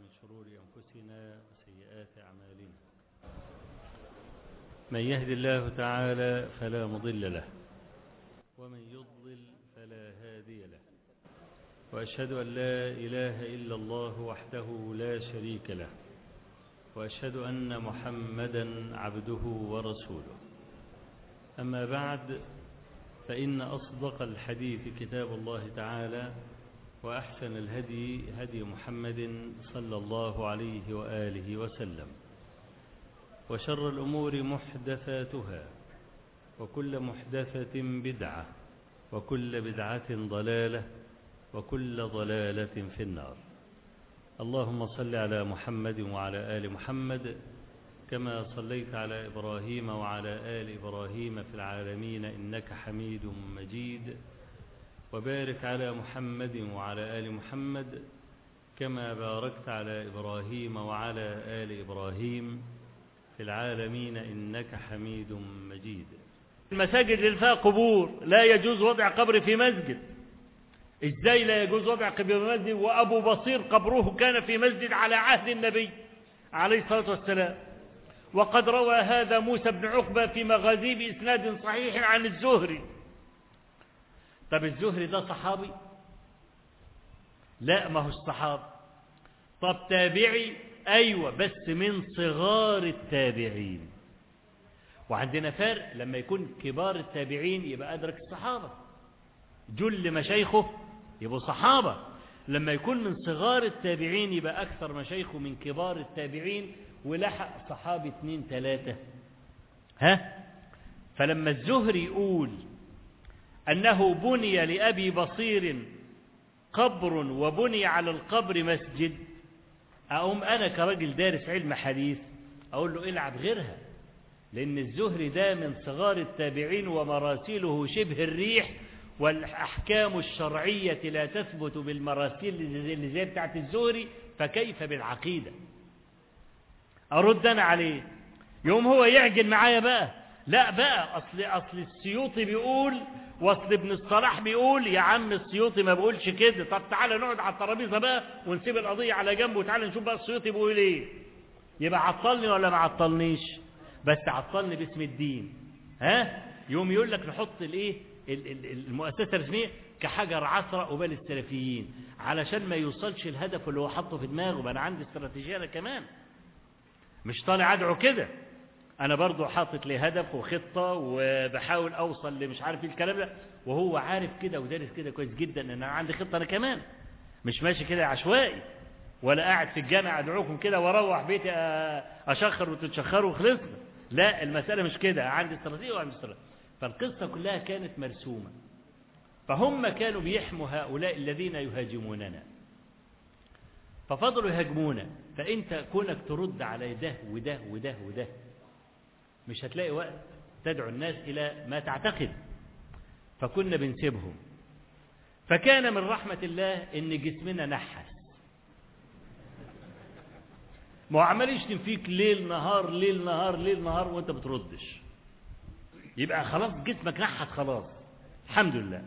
شرور أنفسنا وسيئات أعمالنا من يهد الله تعالى فلا مضل له ومن يضلل فلا هادي له وأشهد أن لا إله إلا الله وحده لا شريك له وأشهد أن محمدا عبده ورسوله أما بعد فإن أصدق الحديث كتاب الله تعالى وأحسن الهدي هدي محمد صلى الله عليه وآله وسلم وشر الأمور محدثاتها وكل محدثة بدعة وكل بدعة ضلالة وكل ضلالة في النار اللهم صل على محمد وعلى آل محمد كما صليت على إبراهيم وعلى آل إبراهيم في العالمين إنك حميد مجيد وبارك على محمد وعلى آل محمد كما باركت على إبراهيم وعلى آل إبراهيم في العالمين إنك حميد مجيد المساجد اللي فيها قبور لا يجوز وضع قبر في مسجد ازاي لا يجوز وضع قبر في مسجد وابو بصير قبره كان في مسجد على عهد النبي عليه الصلاة والسلام وقد روى هذا موسى بن عقبة في مغازي بإسناد صحيح عن الزهري طب الزهري ده صحابي لا ما هو الصحابي طب تابعي أيوة بس من صغار التابعين وعندنا فرق لما يكون كبار التابعين يبقى أدرك الصحابة جل مشايخه يبقوا صحابة لما يكون من صغار التابعين يبقى أكثر مشايخه من كبار التابعين ولحق صحابي اتنين تلاتة ها فلما الزهري يقول أنه بني لأبي بصير قبر وبني على القبر مسجد أقوم أنا كراجل دارس علم حديث أقول له العب غيرها لأن الزهري ده من صغار التابعين ومراسيله شبه الريح والأحكام الشرعية لا تثبت بالمراسيل اللي زي بتاعت الزهري فكيف بالعقيدة أرد أنا عليه يوم هو يعجل معايا بقى لا بقى أصل, أصل السيوطي بيقول واصل ابن الصلاح بيقول يا عم السيوطي ما بيقولش كده طب تعالى نقعد على الترابيزه بقى ونسيب القضيه على جنب وتعالى نشوف بقى السيوطي بيقول ايه يبقى عطلني ولا ما عطلنيش بس عطلني باسم الدين ها يوم يقول لك نحط الايه المؤسسه الرسميه كحجر عثرة قبال السلفيين علشان ما يوصلش الهدف اللي هو حاطه في دماغه بقى انا عندي استراتيجيه انا كمان مش طالع ادعو كده انا برضو حاطط لي هدف وخطة وبحاول اوصل لمش عارف ايه الكلام ده وهو عارف كده ودارس كده كويس جدا ان انا عندي خطة انا كمان مش ماشي كده عشوائي ولا قاعد في الجامع ادعوكم كده واروح بيتي اشخر وتتشخروا وخلصنا لا المسألة مش كده عندي استراتيجية وعندي استراتيجية فالقصة كلها كانت مرسومة فهم كانوا بيحموا هؤلاء الذين يهاجموننا ففضلوا يهاجمونا فانت كونك ترد على ده وده وده وده مش هتلاقي وقت تدعو الناس إلى ما تعتقد فكنا بنسيبهم فكان من رحمة الله إن جسمنا نحس ما هو عمال يشتم فيك ليل نهار ليل نهار ليل نهار وانت بتردش يبقى خلاص جسمك نحت خلاص الحمد لله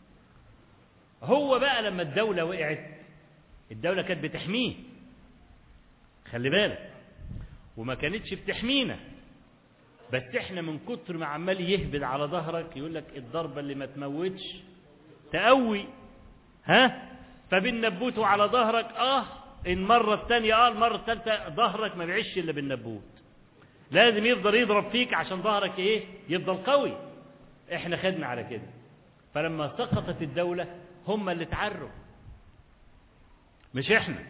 هو بقى لما الدولة وقعت الدولة كانت بتحميه خلي بالك وما كانتش بتحمينا بس احنا من كتر ما عمال يهبد على ظهرك يقول لك الضربة اللي ما تموتش تقوي ها فبالنبوت على ظهرك اه المرة الثانية اه المرة الثالثة ظهرك ما بيعيش الا بالنبوت لازم يفضل يضرب فيك عشان ظهرك ايه يفضل قوي احنا خدنا على كده فلما سقطت الدولة هم اللي تعروا مش احنا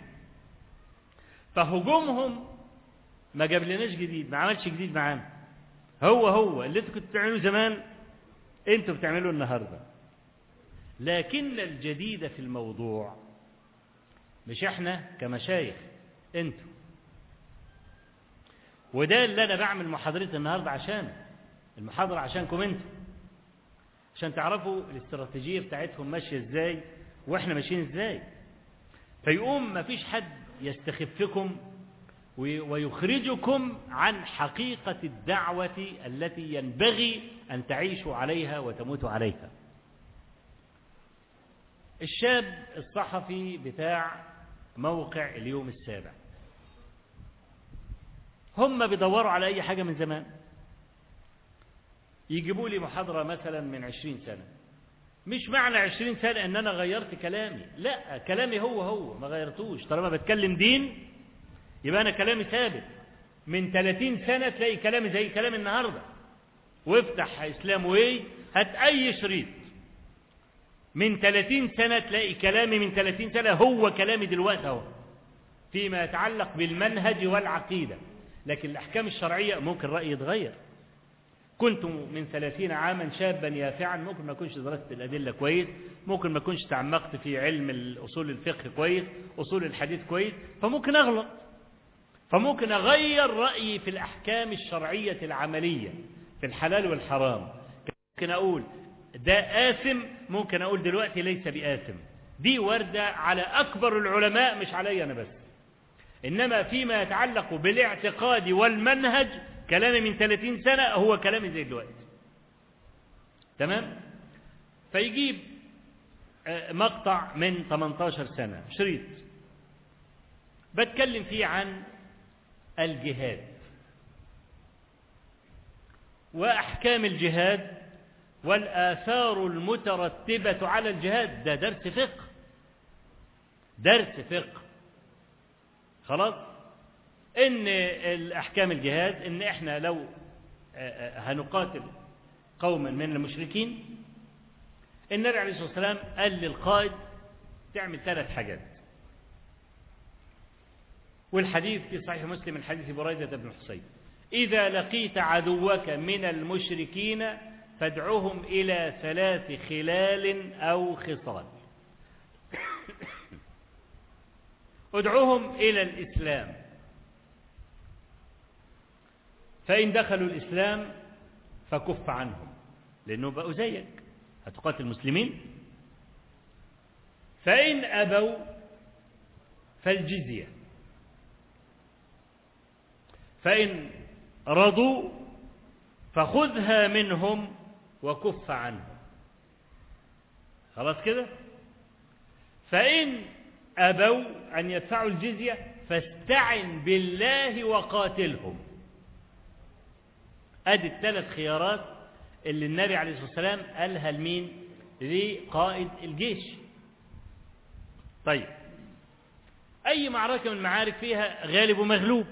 فهجومهم ما جاب لناش جديد ما عملش جديد معانا هو هو اللي انتوا كنتوا بتعملوه زمان انتوا بتعملوه النهارده لكن الجديد في الموضوع مش احنا كمشايخ انتوا وده اللي انا بعمل محاضرتي النهارده عشان المحاضره عشانكم انتوا عشان تعرفوا الاستراتيجيه بتاعتهم ماشيه ازاي واحنا ماشيين ازاي فيقوم ما فيش حد يستخفكم ويخرجكم عن حقيقة الدعوة التي ينبغي أن تعيشوا عليها وتموتوا عليها الشاب الصحفي بتاع موقع اليوم السابع هم بيدوروا على أي حاجة من زمان يجيبوا لي محاضرة مثلا من عشرين سنة مش معنى عشرين سنة ان انا غيرت كلامي لا كلامي هو هو ما غيرتوش طالما بتكلم دين يبقى انا كلامي ثابت من 30 سنة تلاقي كلامي زي كلام النهاردة وافتح اسلام واي هات اي شريط من 30 سنة تلاقي كلامي من 30 سنة هو كلامي دلوقتي اهو فيما يتعلق بالمنهج والعقيدة لكن الأحكام الشرعية ممكن رأيي يتغير كنت من ثلاثين عاما شابا يافعا ممكن ما أكونش درست الأدلة كويس ممكن ما أكونش تعمقت في علم أصول الفقه كويس أصول الحديث كويس فممكن أغلط فممكن أغير رأيي في الأحكام الشرعية العملية في الحلال والحرام ممكن أقول ده آثم ممكن أقول دلوقتي ليس بآثم دي وردة على أكبر العلماء مش علي أنا بس إنما فيما يتعلق بالاعتقاد والمنهج كلامي من 30 سنة هو كلامي زي دلوقتي تمام فيجيب مقطع من 18 سنة شريط بتكلم فيه عن الجهاد وأحكام الجهاد والآثار المترتبة على الجهاد ده درس فقه درس فقه خلاص ان الاحكام الجهاد ان احنا لو هنقاتل قوما من المشركين النبي عليه الصلاه والسلام قال للقائد تعمل ثلاث حاجات والحديث في صحيح مسلم من حديث بريدة بن حصين إذا لقيت عدوك من المشركين فادعهم إلى ثلاث خلال أو خصال ادعوهم إلى الإسلام فإن دخلوا الإسلام فكف عنهم لأنه بقوا زيك هتقاتل المسلمين فإن أبوا فالجزية فإن رضوا فخذها منهم وكف عنهم خلاص كده فإن أبوا أن يدفعوا الجزية فاستعن بالله وقاتلهم أدي الثلاث خيارات اللي النبي عليه الصلاة والسلام قالها لمين لقائد الجيش طيب أي معركة من المعارك فيها غالب ومغلوب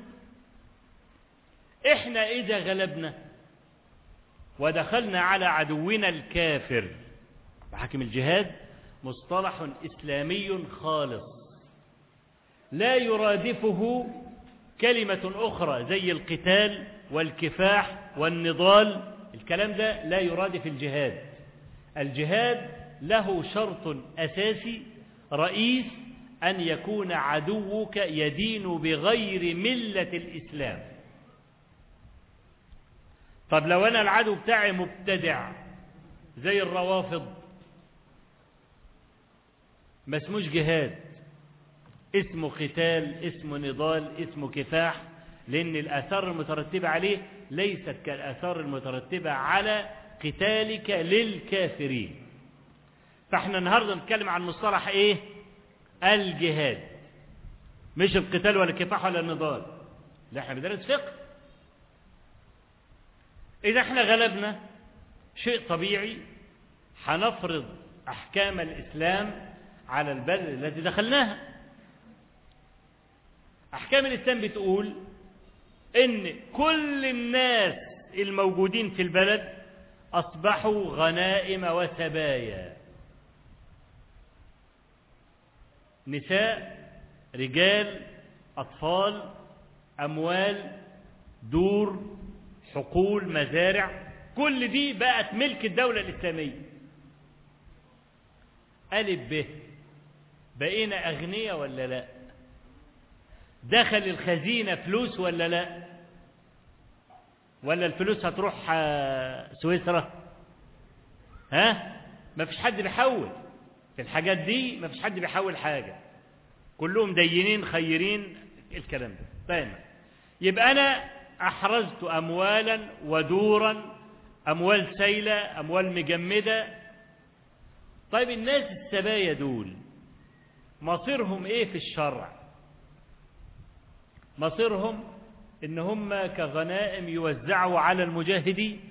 إحنا إذا غلبنا ودخلنا على عدونا الكافر حاكم الجهاد مصطلح إسلامي خالص لا يرادفه كلمة أخرى زي القتال والكفاح والنضال الكلام ده لا يرادف الجهاد الجهاد له شرط أساسي رئيس أن يكون عدوك يدين بغير ملة الإسلام طب لو أنا العدو بتاعي مبتدع زي الروافض ما اسموش جهاد اسمه قتال اسمه نضال اسمه كفاح لأن الآثار المترتبة عليه ليست كالآثار المترتبة على قتالك للكافرين فاحنا النهاردة نتكلم عن مصطلح ايه الجهاد مش القتال ولا الكفاح ولا النضال لا احنا بندرس فقه إذا احنا غلبنا شيء طبيعي هنفرض أحكام الإسلام على البلد التي دخلناها أحكام الإسلام بتقول إن كل الناس الموجودين في البلد أصبحوا غنائم وسبايا نساء رجال أطفال أموال دور حقول مزارع كل دي بقت ملك الدولة الإسلامية ألف به بقينا أغنياء ولا لا دخل الخزينة فلوس ولا لا ولا الفلوس هتروح سويسرا ها ما فيش حد بيحول في الحاجات دي ما فيش حد بيحول حاجة كلهم دينين خيرين الكلام ده طيب يبقى أنا أحرزت أموالا ودورا أموال سيلة أموال مجمدة طيب الناس السبايا دول مصيرهم إيه في الشرع مصيرهم إن هم كغنائم يوزعوا على المجاهدين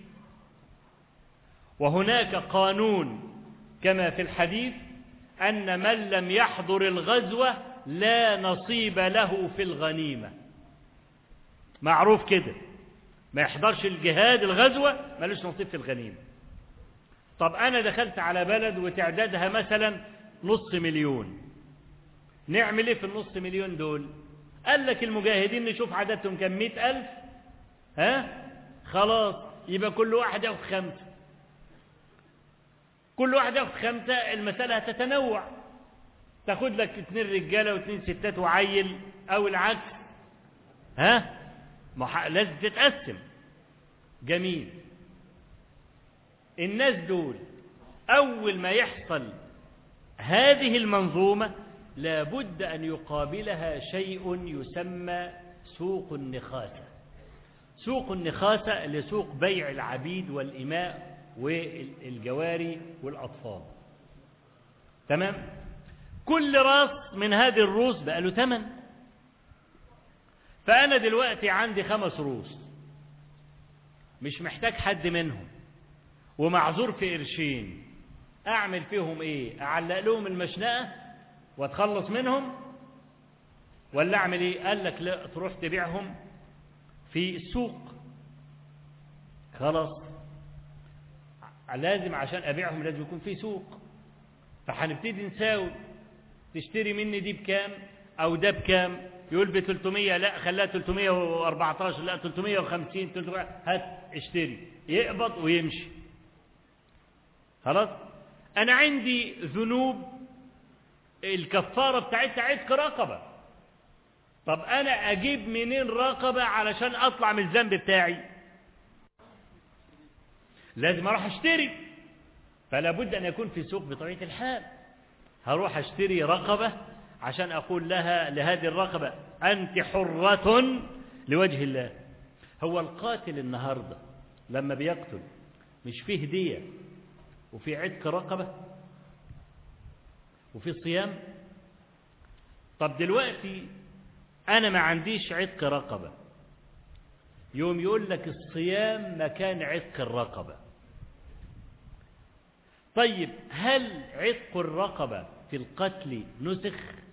وهناك قانون كما في الحديث أن من لم يحضر الغزوة لا نصيب له في الغنيمة معروف كده ما يحضرش الجهاد الغزوة ملوش نصيب في الغنيمة طب أنا دخلت على بلد وتعدادها مثلا نص مليون نعمل ايه في النص مليون دول قال لك المجاهدين نشوف عددهم كم مئة ألف ها خلاص يبقى كل واحد ياخد خمسة كل واحد ياخد خمسة المسألة هتتنوع تاخد لك اتنين رجالة واتنين ستات وعيل أو العكس ها مح... لازم تتقسم جميل الناس دول أول ما يحصل هذه المنظومة لابد أن يقابلها شيء يسمى سوق النخاسة سوق النخاسة لسوق بيع العبيد والإماء والجواري والأطفال تمام كل راس من هذه الروس بقى له ثمن فأنا دلوقتي عندي خمس روس مش محتاج حد منهم ومعذور في قرشين أعمل فيهم إيه أعلق لهم المشنقة واتخلص منهم ولا أعمل إيه قال لك لا تروح تبيعهم في السوق خلاص لازم عشان أبيعهم لازم يكون في سوق فهنبتدي نساوي تشتري مني دي بكام أو ده بكام يقول ب 300 لا خليها 314 لا 350 300 هات اشتري يقبض ويمشي خلاص انا عندي ذنوب الكفاره بتاعتها عتق رقبه طب انا اجيب منين رقبه علشان اطلع من الذنب بتاعي لازم اروح اشتري فلا بد ان يكون في سوق بطبيعه الحال هروح اشتري رقبه عشان أقول لها لهذه الرقبة أنت حرة لوجه الله هو القاتل النهاردة لما بيقتل مش فيه هدية وفي عتق رقبة وفي صيام طب دلوقتي أنا ما عنديش عتق رقبة يوم يقول لك الصيام مكان عتق الرقبة طيب هل عتق الرقبة في القتل نسخ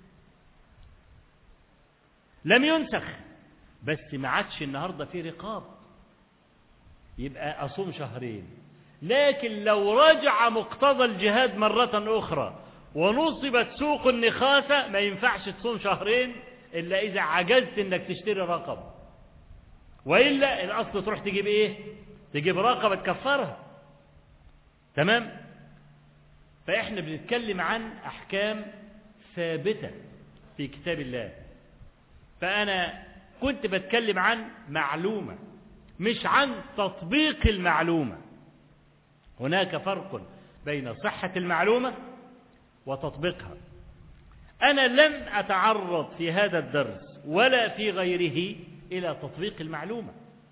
لم ينسخ بس ما عادش النهارده في رقاب يبقى اصوم شهرين لكن لو رجع مقتضى الجهاد مرة أخرى ونصبت سوق النخاسة ما ينفعش تصوم شهرين إلا إذا عجزت إنك تشتري رقب وإلا الأصل تروح تجيب إيه تجيب رقبة تكفرها تمام فإحنا بنتكلم عن أحكام ثابتة في كتاب الله فأنا كنت بتكلم عن معلومة مش عن تطبيق المعلومة هناك فرق بين صحة المعلومة وتطبيقها أنا لم أتعرض في هذا الدرس ولا في غيره إلى تطبيق المعلومة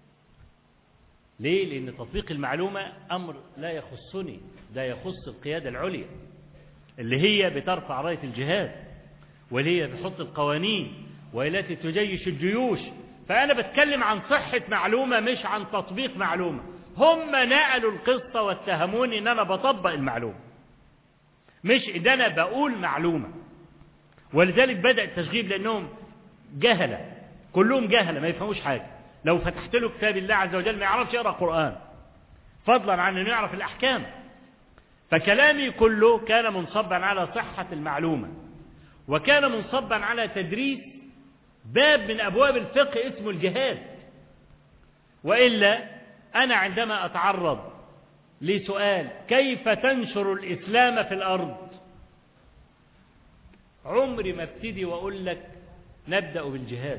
ليه؟ لأن تطبيق المعلومة أمر لا يخصني ده يخص القيادة العليا اللي هي بترفع راية الجهاد واللي هي بتحط القوانين والتي تجيش الجيوش فأنا بتكلم عن صحة معلومة مش عن تطبيق معلومة هم نقلوا القصة واتهموني ان انا بطبق المعلومة مش ان انا بقول معلومة ولذلك بدأ التشغيب لانهم جهلة كلهم جهلة ما يفهموش حاجة لو فتحت له كتاب الله عز وجل ما يعرفش يقرأ قرآن فضلا عن انه يعرف الاحكام فكلامي كله كان منصبا على صحة المعلومة وكان منصبا على تدريس باب من أبواب الفقه اسمه الجهاد وإلا أنا عندما أتعرض لسؤال كيف تنشر الإسلام في الأرض عمري ما ابتدي وأقول لك نبدأ بالجهاد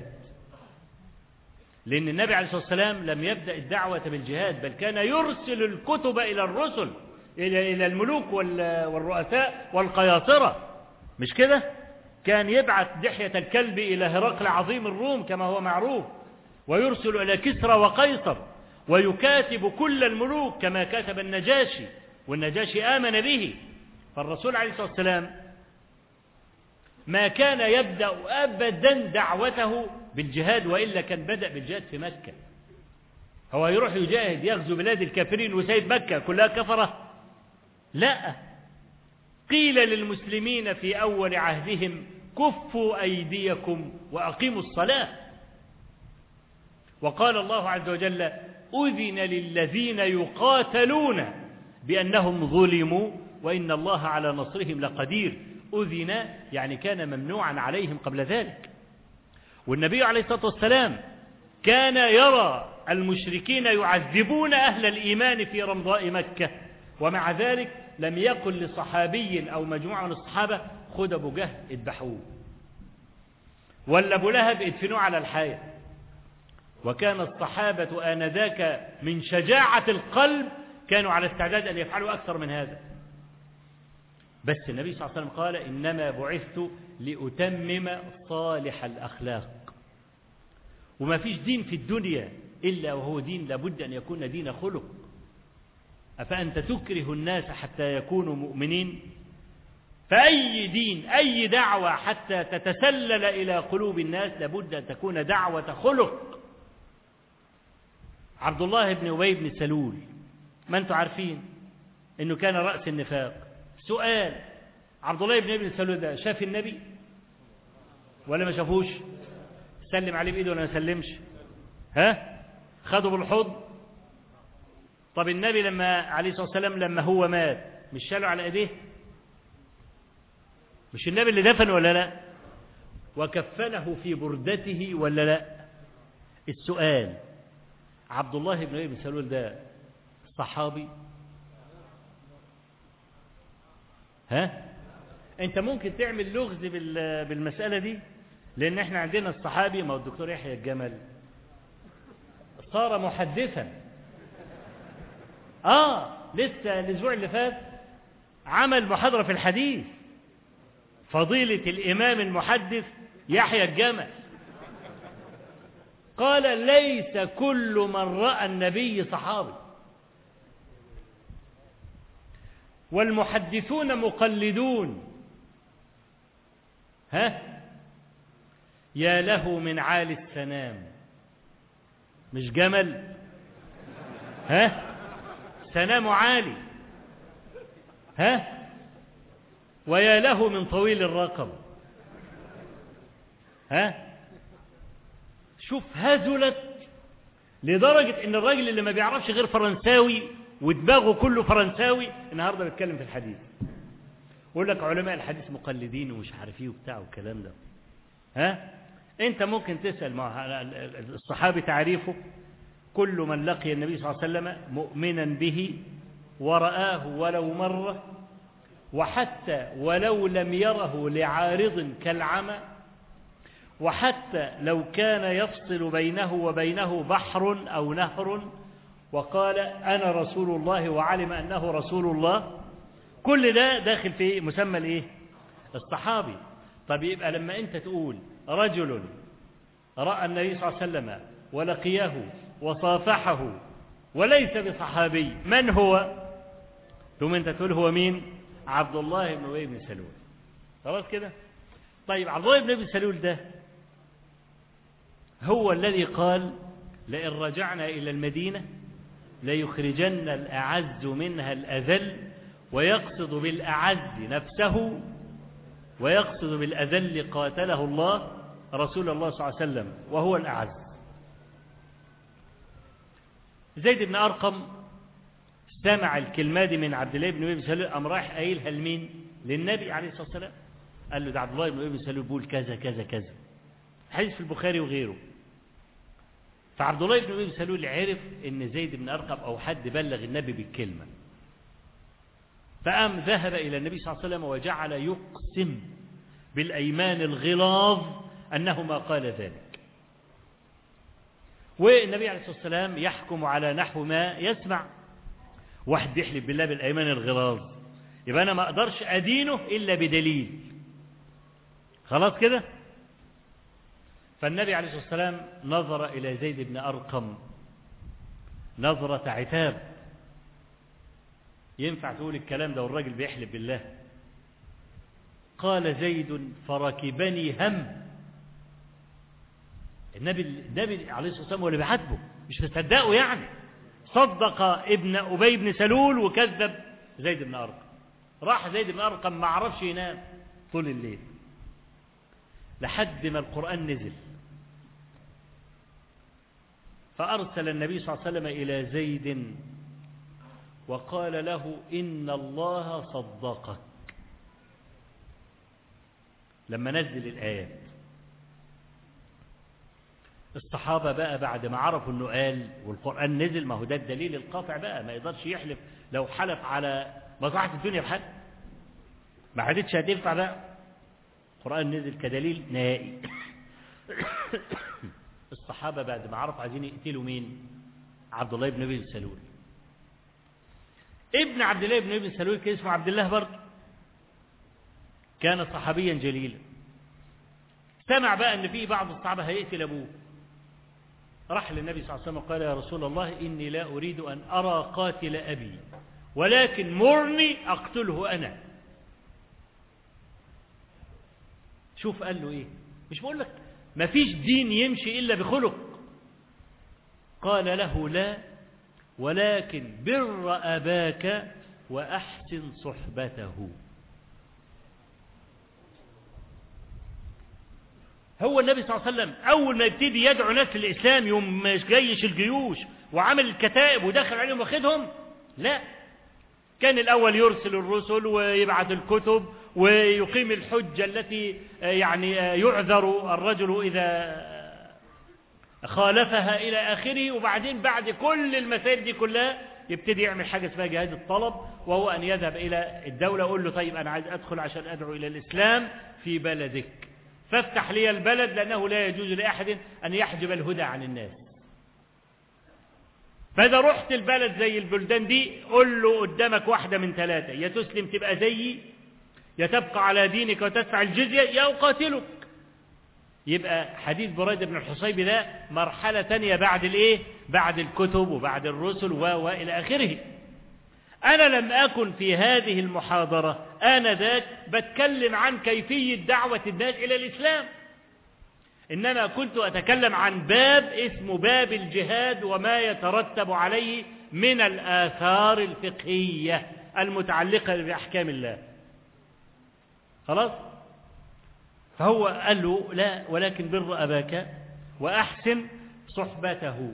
لأن النبي عليه الصلاة والسلام لم يبدأ الدعوة بالجهاد بل كان يرسل الكتب إلى الرسل إلى إلى الملوك والرؤساء والقياصرة مش كده؟ كان يبعث دحية الكلب إلى هرقل عظيم الروم كما هو معروف ويرسل إلى كسرى وقيصر ويكاتب كل الملوك كما كتب النجاشي والنجاشي آمن به فالرسول عليه الصلاة والسلام ما كان يبدأ أبدا دعوته بالجهاد وإلا كان بدأ بالجهاد في مكة هو يروح يجاهد يغزو بلاد الكافرين وسيد مكة كلها كفرة لا قيل للمسلمين في أول عهدهم كفوا أيديكم وأقيموا الصلاة وقال الله عز وجل أذن للذين يقاتلون بأنهم ظلموا وإن الله على نصرهم لقدير أذن يعني كان ممنوعا عليهم قبل ذلك والنبي عليه الصلاة والسلام كان يرى المشركين يعذبون أهل الإيمان في رمضاء مكة ومع ذلك لم يقل لصحابي أو مجموعة من الصحابة خد أبو جهل اذبحوه ولا أبو لهب ادفنوه على الحياة وكان الصحابة آنذاك من شجاعة القلب كانوا على استعداد أن يفعلوا أكثر من هذا بس النبي صلى الله عليه وسلم قال إنما بعثت لأتمم صالح الأخلاق وما فيش دين في الدنيا إلا وهو دين لابد أن يكون دين خلق أفأنت تكره الناس حتى يكونوا مؤمنين فأي دين أي دعوة حتى تتسلل إلى قلوب الناس لابد أن تكون دعوة خلق عبد الله بن أبي بن سلول ما أنتم عارفين أنه كان رأس النفاق سؤال عبد الله بن ابن سلول ده شاف النبي ولا ما شافوش سلم عليه بإيده ولا ما سلمش ها خده بالحضن طب النبي لما عليه الصلاة والسلام لما هو مات مش شاله على ايديه مش النبي اللي دفن ولا لا وكفنه في بردته ولا لا السؤال عبد الله بن ابي بن سلول ده صحابي ها انت ممكن تعمل لغز بالمسألة دي لان احنا عندنا الصحابي ما هو الدكتور يحيى الجمل صار محدثا اه لسه الاسبوع اللي فات عمل محاضرة في الحديث فضيلة الامام المحدث يحيى الجمل قال ليس كل من رأى النبي صحابي والمحدثون مقلدون ها يا له من عالي السنام مش جمل ها سنام عالي ها ويا له من طويل الرقم ها شوف هزلت لدرجة ان الراجل اللي ما بيعرفش غير فرنساوي ودماغه كله فرنساوي النهارده بيتكلم في الحديث يقول لك علماء الحديث مقلدين ومش عارف ايه وبتاع والكلام ده ها انت ممكن تسال مع الصحابي تعريفه كل من لقي النبي صلى الله عليه وسلم مؤمنا به ورآه ولو مرة وحتى ولو لم يره لعارض كالعمى وحتى لو كان يفصل بينه وبينه بحر أو نهر وقال أنا رسول الله وعلم أنه رسول الله كل ده داخل في مسمى الايه الصحابي طب يبقى لما انت تقول رجل رأى النبي صلى الله عليه وسلم ولقيه وصافحه وليس بصحابي من هو ثم انت تقول هو مين عبد الله بن ابي بن سلول خلاص كده طيب عبد الله بن ابي سلول ده هو الذي قال لئن رجعنا الى المدينه ليخرجن الأعز منها الأذل ويقصد بالأعز نفسه ويقصد بالأذل قاتله الله رسول الله صلى الله عليه وسلم وهو الأعز زيد بن أرقم سمع الكلمة دي من عبد الله بن أبي سلول أم راح قايلها لمين للنبي عليه الصلاة والسلام قال له ده عبد الله بن أبي سلول بيقول كذا كذا كذا حديث في البخاري وغيره فعبد الله بن ابي سلول عرف ان زيد بن ارقم او حد بلغ النبي بالكلمه فقام ذهب الى النبي صلى الله عليه وسلم وجعل يقسم بالايمان الغلاظ انه ما قال ذلك والنبي عليه الصلاه والسلام يحكم على نحو ما يسمع واحد يحلف بالله بالايمان الغلاظ يبقى انا ما اقدرش ادينه الا بدليل خلاص كده فالنبي عليه الصلاة والسلام نظر إلى زيد بن أرقم نظرة عتاب ينفع تقول الكلام ده والراجل بيحلف بالله قال زيد فركبني هم النبي النبي عليه الصلاة والسلام هو اللي بيحاسبه مش مصدقه يعني صدق ابن أبي بن سلول وكذب زيد بن أرقم راح زيد بن أرقم ما عرفش ينام طول الليل لحد ما القرآن نزل فأرسل النبي صلى الله عليه وسلم إلى زيد وقال له إن الله صدقك لما نزل الآيات الصحابة بقى بعد ما عرفوا أنه قال والقرآن نزل ما هو ده الدليل القاطع بقى ما يقدرش يحلف لو حلف على مصلحة الدنيا بحل ما عادتش هتنفع بقى القرآن نزل كدليل نهائي الصحابة بعد ما عرفوا عايزين يقتلوا مين عبد الله بن ابي سلول ابن عبد الله بن ابي سلول كان اسمه عبد الله برضه كان صحابيا جليلا سمع بقى ان في بعض الصحابه هيقتل ابوه راح للنبي صلى الله عليه وسلم وقال يا رسول الله اني لا اريد ان ارى قاتل ابي ولكن مرني اقتله انا شوف قال له ايه مش بقول لك ما فيش دين يمشي الا بخلق قال له لا ولكن بر اباك واحسن صحبته هو النبي صلى الله عليه وسلم أول ما يبتدي يدعو ناس للإسلام يوم جيش الجيوش وعمل الكتائب ودخل عليهم واخدهم لا كان الأول يرسل الرسل ويبعث الكتب ويقيم الحجة التي يعني يعذر الرجل إذا خالفها إلى آخره وبعدين بعد كل المسائل دي كلها يبتدي يعمل حاجة اسمها جهاد الطلب وهو أن يذهب إلى الدولة يقول له طيب أنا عايز أدخل عشان أدعو إلى الإسلام في بلدك فافتح لي البلد لأنه لا يجوز لأحد أن يحجب الهدى عن الناس فإذا رحت البلد زي البلدان دي قل له قدامك واحدة من ثلاثة يا تسلم تبقى زيي يا تبقى على دينك وتدفع الجزية يا أقاتلك يبقى حديث بريدة بن الحصيب ده مرحلة تانية بعد الايه بعد الكتب وبعد الرسل وإلى آخره أنا لم أكن في هذه المحاضرة آنذاك بتكلم عن كيفية دعوة الناس إلى الإسلام إنما كنت أتكلم عن باب اسمه باب الجهاد وما يترتب عليه من الآثار الفقهية المتعلقة بأحكام الله خلاص فهو قال له لا ولكن بر أباك وأحسن صحبته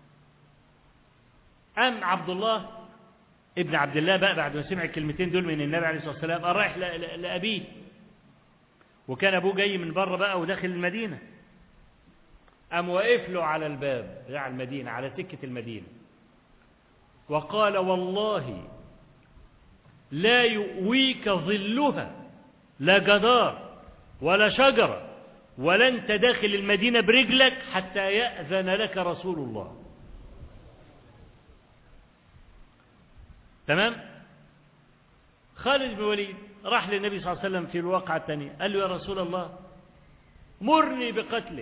أم عبد الله ابن عبد الله بقى بعد ما سمع الكلمتين دول من النبي عليه الصلاة والسلام قال رايح لأبيه وكان أبوه جاي من بره بقى وداخل المدينة قام واقف له على الباب بتاع المدينة على سكة المدينة وقال والله لا يؤويك ظلها لا جدار ولا شجرة ولا انت داخل المدينة برجلك حتى يأذن لك رسول الله تمام خالد بن وليد راح للنبي صلى الله عليه وسلم في الواقعة الثانية قال له يا رسول الله مرني بقتله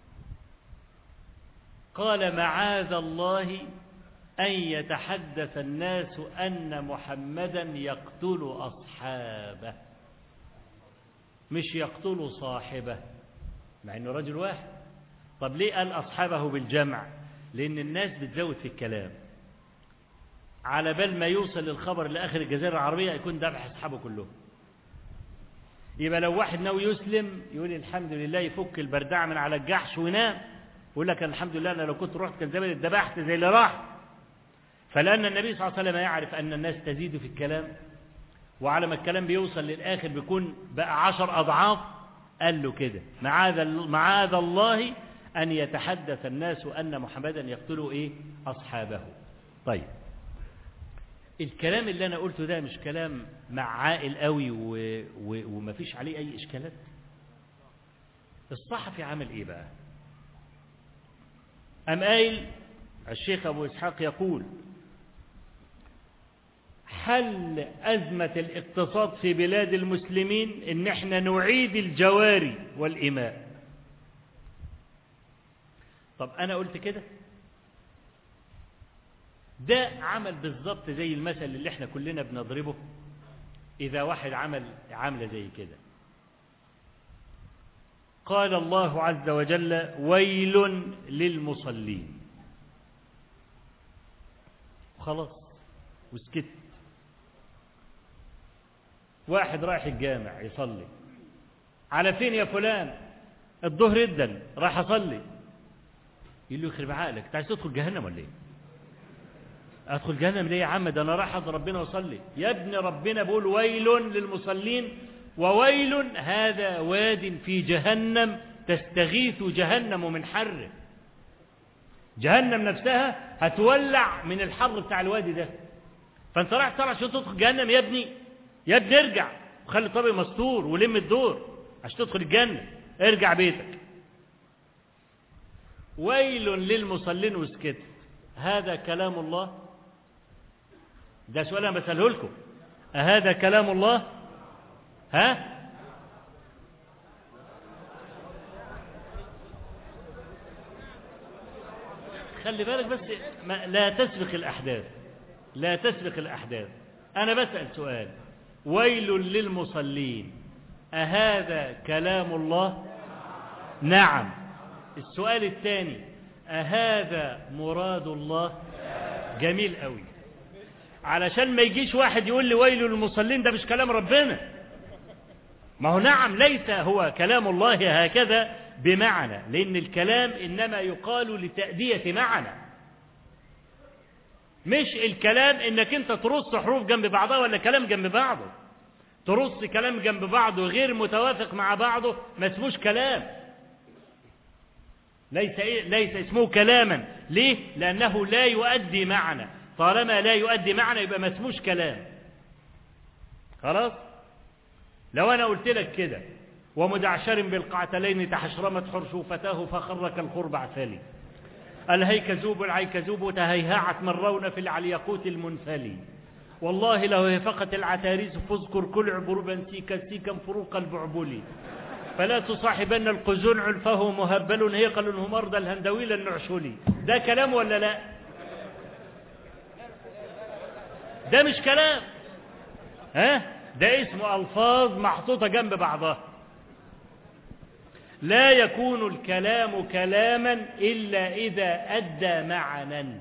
قال معاذ الله أن يتحدث الناس أن محمدا يقتل أصحابه مش يقتل صاحبه مع أنه رجل واحد طب ليه قال أصحابه بالجمع لأن الناس بتزود في الكلام على بال ما يوصل الخبر لآخر الجزيرة العربية يكون ذبح أصحابه كلهم يبقى لو واحد ناوي يسلم يقول الحمد لله يفك البردعة من على الجحش وينام يقول لك الحمد لله أنا لو كنت رحت كان زمان اتذبحت زي اللي راح فلأن النبي صلى الله عليه وسلم يعرف أن الناس تزيد في الكلام وعلى ما الكلام بيوصل للآخر بيكون بقى عشر أضعاف قال له كده معاذ معاذ الله أن يتحدث الناس أن محمدا يقتل إيه أصحابه طيب الكلام اللي أنا قلته ده مش كلام مع عائل قوي و... و... وما فيش عليه أي إشكالات الصحفي عمل إيه بقى أم قايل الشيخ أبو إسحاق يقول حل أزمة الاقتصاد في بلاد المسلمين إن احنا نعيد الجواري والإماء طب أنا قلت كده ده عمل بالظبط زي المثل اللي احنا كلنا بنضربه إذا واحد عمل عاملة زي كده قال الله عز وجل ويل للمصلين خلاص وسكت واحد رايح الجامع يصلي على فين يا فلان الظهر جدا راح اصلي يقول له يخرب عقلك انت عايز تدخل جهنم ولا ايه ادخل جهنم ليه يا عم ده انا رايح احضر ربنا واصلي يا ابن ربنا بيقول ويل للمصلين وويل هذا واد في جهنم تستغيث جهنم من حره جهنم نفسها هتولع من الحر بتاع الوادي ده فانت رايح طالع عشان تدخل جهنم يا ابني يا ابني ارجع وخلي الطريق مستور ولم الدور عشان تدخل الجنة ارجع بيتك ويل للمصلين واسكت هذا كلام الله ده سؤال انا بساله لكم أهذا كلام الله ها خلي بالك بس ما لا تسبق الأحداث لا تسبق الأحداث أنا بسأل سؤال ويل للمصلين أهذا كلام الله نعم السؤال الثاني أهذا مراد الله جميل قوي علشان ما يجيش واحد يقول لي ويل للمصلين ده مش كلام ربنا ما هو نعم ليس هو كلام الله هكذا بمعنى لأن الكلام إنما يقال لتأدية معنى مش الكلام إنك أنت ترص حروف جنب بعضها ولا كلام جنب بعضه ترص كلام جنب بعضه غير متوافق مع بعضه ما اسموش كلام ليس إيه؟ ليس اسمه كلاما ليه لأنه لا يؤدي معنى طالما لا يؤدي معنى يبقى ما اسموش كلام خلاص لو أنا قلت لك كده ومدعشر بالقعتلين تحشرمت حرشوفتاه فخر كالخرب عسالي الهيكزوب العيكزوب تهيهعت مرون في العليقوت المنفلي والله لو هفقت العتاريس فاذكر كل عبربا سيكا سيكا فروق البعبلي فلا تصاحبن القزون علفه مهبل هيقل همرد الهندويل النعشولي ده كلام ولا لا ده مش كلام ها ده اسمه ألفاظ محطوطة جنب بعضها لا يكون الكلام كلاما إلا إذا أدى معنى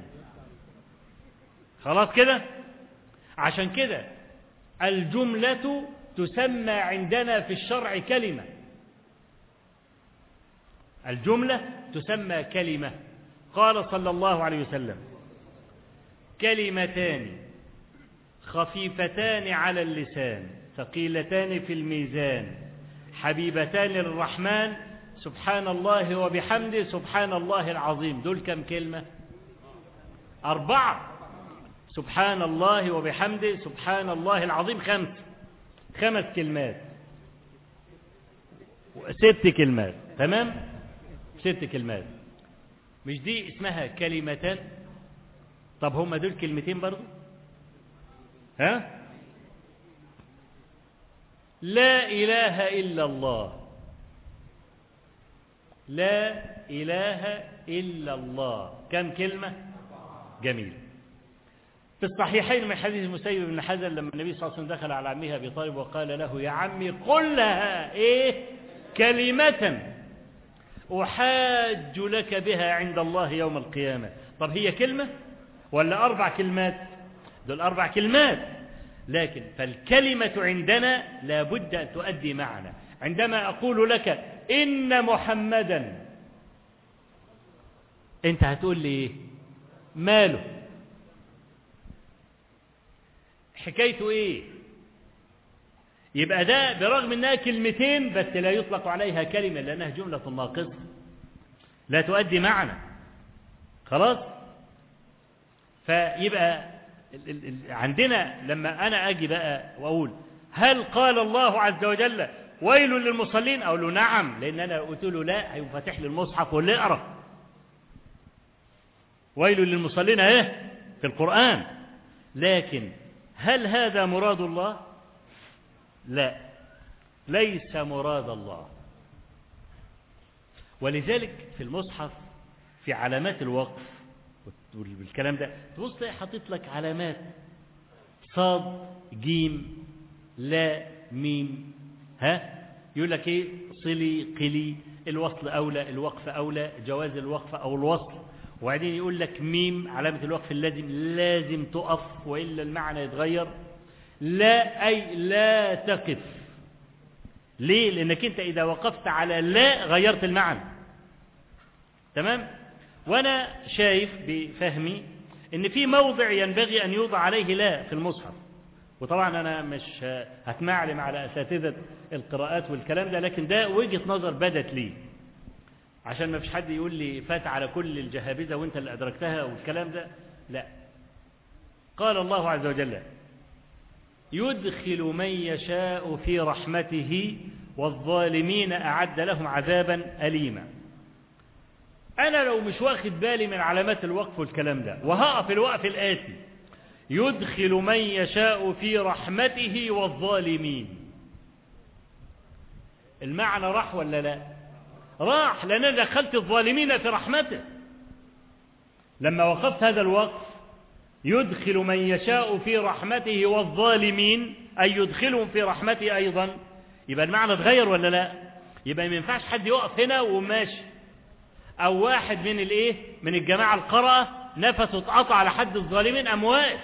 خلاص كده عشان كده الجملة تسمى عندنا في الشرع كلمة الجملة تسمى كلمة قال صلى الله عليه وسلم كلمتان خفيفتان على اللسان ثقيلتان في الميزان حبيبتان للرحمن سبحان الله وبحمده سبحان الله العظيم دول كم كلمة أربعة سبحان الله وبحمده سبحان الله العظيم خمس خمس كلمات ست كلمات تمام ست كلمات مش دي اسمها كلمتان طب هما دول كلمتين برضو ها لا إله إلا الله لا إله إلا الله كم كلمة جميل في الصحيحين من حديث المسيب بن حزن لما النبي صلى الله عليه وسلم دخل على عمه أبي طالب وقال له يا عمي قل لها إيه كلمة أحاج لك بها عند الله يوم القيامة طب هي كلمة ولا أربع كلمات دول أربع كلمات لكن فالكلمة عندنا لابد أن تؤدي معنى عندما أقول لك إن محمدا أنت هتقول لي إيه ماله حكايته إيه يبقى ده برغم أنها كلمتين بس لا يطلق عليها كلمة لأنها جملة ناقصة لا تؤدي معنى خلاص فيبقى عندنا لما أنا أجي بقى وأقول هل قال الله عز وجل ويل للمصلين أقول له نعم لأن أنا قلت له لا هيفتح لي المصحف ولا اقرأ ويل للمصلين اهي في القرآن لكن هل هذا مراد الله لا ليس مراد الله ولذلك في المصحف في علامات الوقف والكلام ده تبص تلاقي حاطط لك علامات صاد جيم لا ميم ها يقول لك ايه صلي قلي الوصل أولى الوقف أولى جواز الوقف أو الوصل وبعدين يقول لك ميم علامة الوقف اللازم لازم تقف وإلا المعنى يتغير لا أي لا تقف ليه لأنك أنت إذا وقفت على لا غيرت المعنى تمام وأنا شايف بفهمي إن في موضع ينبغي أن يوضع عليه لا في المصحف وطبعا أنا مش هتمعلم على أساتذة القراءات والكلام ده لكن ده وجهة نظر بدت لي عشان ما فيش حد يقول لي فات على كل الجهابذة وانت اللي أدركتها والكلام ده لا قال الله عز وجل يدخل من يشاء في رحمته والظالمين أعد لهم عذابا أليما أنا لو مش واخد بالي من علامات الوقف والكلام ده وهقف الوقف الآتي يدخل من يشاء في رحمته والظالمين المعنى راح ولا لا راح لأن دخلت الظالمين في رحمته لما وقفت هذا الوقف يدخل من يشاء في رحمته والظالمين أي يدخلهم في رحمته أيضا يبقى المعنى اتغير ولا لا يبقى ما ينفعش حد يقف هنا وماشي أو واحد من الإيه من الجماعة القرأة نفسه اتقطع على حد الظالمين أموات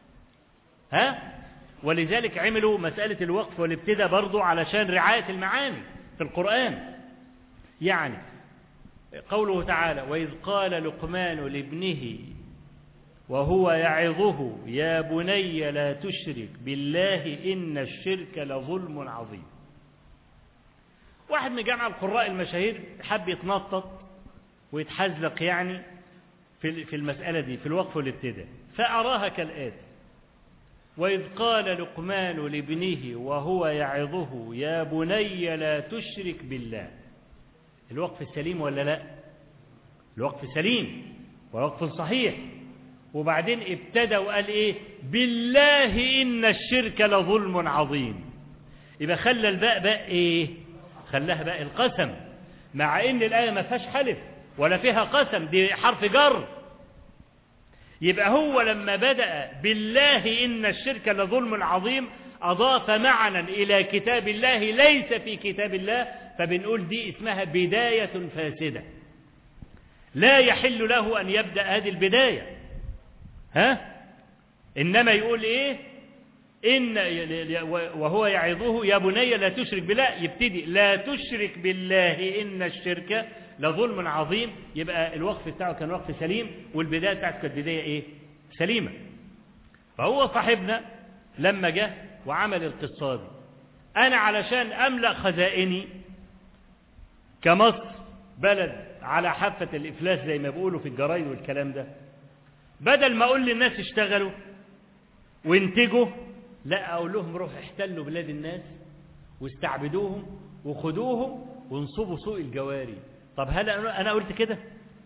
ها ولذلك عملوا مسألة الوقف والابتداء برضو علشان رعاية المعاني في القرآن يعني قوله تعالى وإذ قال لقمان لابنه وهو يعظه يا بني لا تشرك بالله إن الشرك لظلم عظيم واحد من جامعة القراء المشاهير حب يتنطط ويتحزلق يعني في في المسألة دي في الوقف والابتداء فأراها كالآتي وإذ قال لقمان لابنه وهو يعظه يا بني لا تشرك بالله الوقف السليم ولا لا الوقف سليم ووقف صحيح وبعدين ابتدى وقال ايه بالله ان الشرك لظلم عظيم يبقى خلى الباء باء ايه خلاها باء القسم مع ان الايه ما فيهاش حلف ولا فيها قسم دي حرف جر يبقى هو لما بدأ بالله إن الشرك لظلم عظيم أضاف معنى إلى كتاب الله ليس في كتاب الله فبنقول دي اسمها بداية فاسدة لا يحل له أن يبدأ هذه البداية ها إنما يقول إيه إن وهو يعظه يا بني لا تشرك بالله يبتدي لا تشرك بالله إن الشرك لظلم عظيم يبقى الوقف بتاعه كان وقف سليم والبداية بتاعته كانت بداية إيه سليمة فهو صاحبنا لما جه وعمل القصة دي أنا علشان أملأ خزائني كمصر بلد على حافة الإفلاس زي ما بيقولوا في الجرايد والكلام ده بدل ما أقول للناس اشتغلوا وانتجوا لا أقول لهم روحوا احتلوا بلاد الناس واستعبدوهم وخدوهم وانصبوا سوء الجواري طب هل أنا قلت كده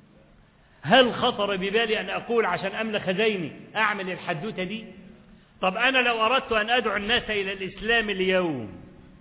هل خطر ببالي أن أقول عشان أملى خزيني أعمل الحدوتة دي طب أنا لو أردت أن أدعو الناس إلى الإسلام اليوم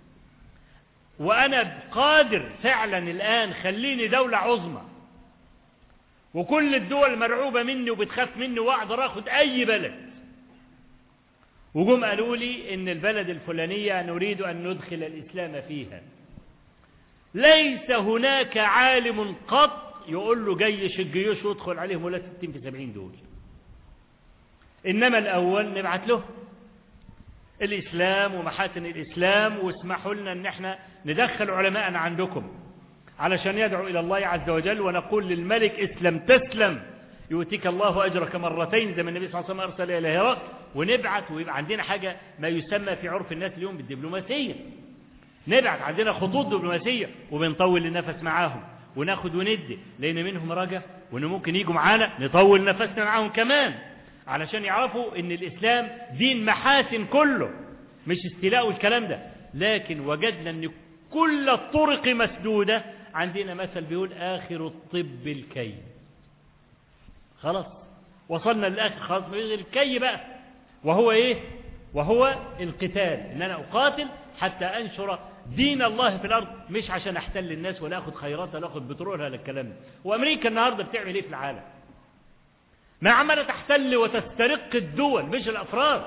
وأنا قادر فعلا الآن خليني دولة عظمى وكل الدول مرعوبة مني وبتخاف مني وأقدر أخذ أي بلد وجم قالوا لي إن البلد الفلانية نريد أن ندخل الإسلام فيها ليس هناك عالم قط يقول له جيش الجيوش وادخل عليهم ولا 60 في 70 دول إنما الأول نبعت له الإسلام ومحاسن الإسلام واسمحوا لنا أن احنا ندخل علماءنا عندكم علشان يدعو إلى الله عز وجل ونقول للملك اسلم تسلم يؤتيك الله أجرك مرتين زي ما النبي صلى الله عليه وسلم أرسل إلى هرقل ونبعت ويبقى عندنا حاجة ما يسمى في عرف الناس اليوم بالدبلوماسية نبعت عندنا خطوط دبلوماسية وبنطول النفس معاهم وناخد وندي لأن منهم رجا وإن ممكن يجوا معانا نطول نفسنا معاهم كمان علشان يعرفوا إن الإسلام دين محاسن كله مش استيلاء والكلام ده لكن وجدنا إن كل الطرق مسدودة عندنا مثل بيقول آخر الطب الكي خلاص وصلنا للآخر خلاص الكي بقى وهو إيه وهو القتال إن أنا أقاتل حتى أنشر دين الله في الأرض مش عشان أحتل الناس ولا أخذ خيرات ولا أخذ بترول ولا الكلام ده وأمريكا النهاردة بتعمل إيه في العالم ما عمالة تحتل وتسترق الدول مش الأفراد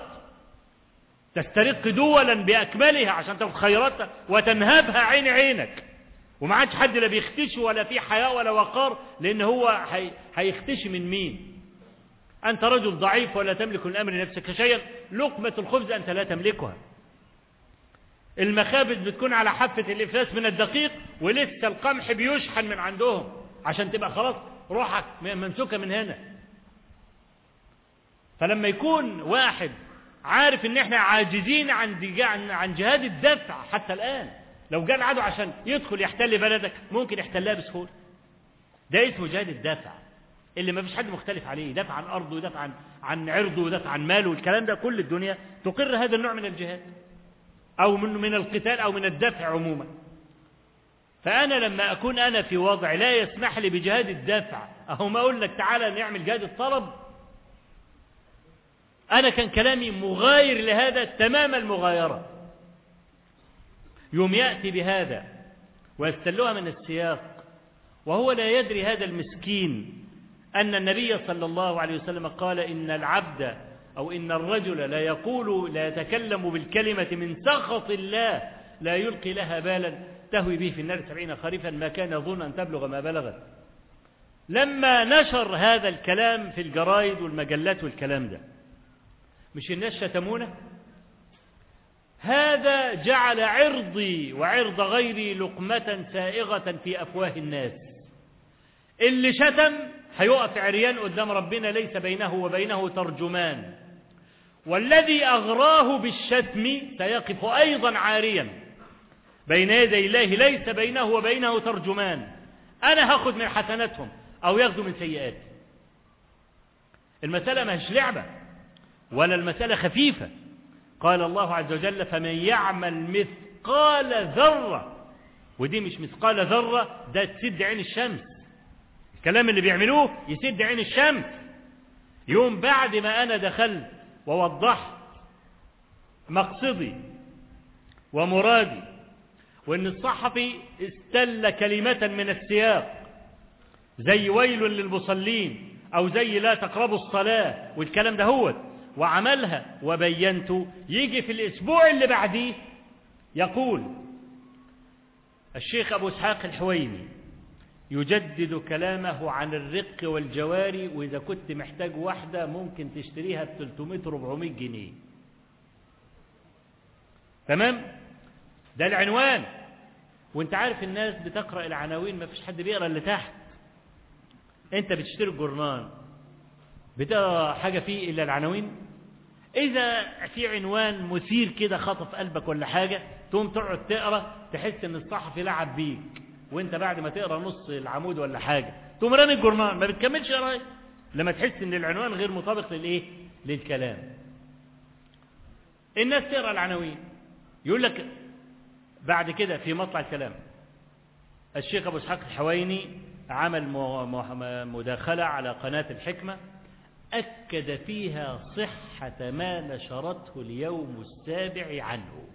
تسترق دولا بأكملها عشان تاخذ خيراتها وتنهبها عين عينك وما عادش حد لا بيختشي ولا في حياء ولا وقار لأن هو هي- هيختشي من مين أنت رجل ضعيف ولا تملك من أمر نفسك شيئا لقمة الخبز أنت لا تملكها المخابز بتكون على حافة الإفلاس من الدقيق ولسه القمح بيشحن من عندهم عشان تبقى خلاص روحك ممسوكة من هنا فلما يكون واحد عارف ان احنا عاجزين عن دي- عن عن جهاد الدفع حتى الآن لو جاء العدو عشان يدخل يحتل بلدك ممكن يحتلها بسهولة ده اسمه جهاد الدفع اللي ما فيش حد مختلف عليه دفع عن أرضه ودفع عن عن عرضه ودفع عن ماله والكلام ده كل الدنيا تقر هذا النوع من الجهاد أو من من القتال أو من الدفع عموما فأنا لما أكون أنا في وضع لا يسمح لي بجهاد الدفع أهو ما أقول لك تعالى نعمل جهاد الطلب أنا كان كلامي مغاير لهذا تمام المغايرة يوم يأتي بهذا ويستلوها من السياق وهو لا يدري هذا المسكين أن النبي صلى الله عليه وسلم قال إن العبد أو إن الرجل لا يقول لا يتكلم بالكلمة من سخط الله لا يلقي لها بالا تهوي به في النار سبعين خريفا ما كان يظن أن تبلغ ما بلغت لما نشر هذا الكلام في الجرايد والمجلات والكلام ده مش الناس شتمونا هذا جعل عرضي وعرض غيري لقمة سائغة في أفواه الناس اللي شتم هيقف عريان قدام ربنا ليس بينه وبينه ترجمان والذي أغراه بالشتم سيقف أيضا عاريا بين يدي الله ليس بينه وبينه ترجمان أنا هاخد من حسناتهم أو ياخدوا من سيئاتي المسألة مش لعبة ولا المسألة خفيفة قال الله عز وجل فمن يعمل مثقال ذرة ودي مش مثقال ذرة ده تسد عين الشمس الكلام اللي بيعملوه يسد عين الشمس يوم بعد ما أنا دخلت ووضحت مقصدي ومرادي وأن الصحفي استل كلمة من السياق زي ويل للمصلين أو زي لا تقربوا الصلاة والكلام ده هو وعملها وبينت يجي في الأسبوع اللي بعديه يقول الشيخ أبو إسحاق الحويني يجدد كلامه عن الرق والجواري وإذا كنت محتاج واحدة ممكن تشتريها ب 300-400 جنيه تمام ده العنوان وانت عارف الناس بتقرأ العناوين ما فيش حد بيقرأ اللي تحت انت بتشتري الجورنال بتقرأ حاجة فيه إلا العناوين إذا في عنوان مثير كده خطف قلبك ولا حاجة تقوم تقعد تقرأ تحس إن الصحفي لعب بيك وانت بعد ما تقرأ نص العمود ولا حاجة تقوم رامي الجورنال ما بتكملش قرايه لما تحس إن العنوان غير مطابق للإيه للكلام الناس تقرأ العناوين يقول لك بعد كده في مطلع الكلام الشيخ أبو إسحاق الحويني عمل مداخلة على قناة الحكمة أكد فيها صحة ما نشرته اليوم السابع عنه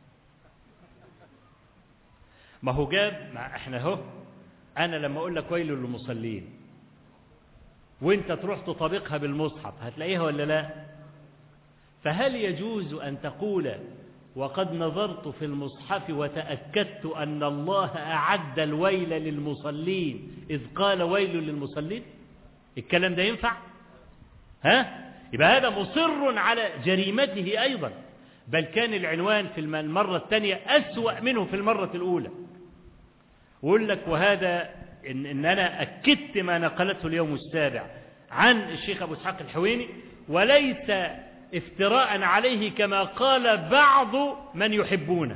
ما هو جاب ما احنا اهو انا لما اقول لك ويل للمصلين وانت تروح تطابقها بالمصحف هتلاقيها ولا لا فهل يجوز ان تقول وقد نظرت في المصحف وتأكدت أن الله أعد الويل للمصلين إذ قال ويل للمصلين الكلام ده ينفع ها يبقى هذا مصر على جريمته أيضا بل كان العنوان في المرة الثانية أسوأ منه في المرة الأولى ويقول لك وهذا إن, إن أنا أكدت ما نقلته اليوم السابع عن الشيخ أبو إسحاق الحويني وليس افتراء عليه كما قال بعض من يحبونه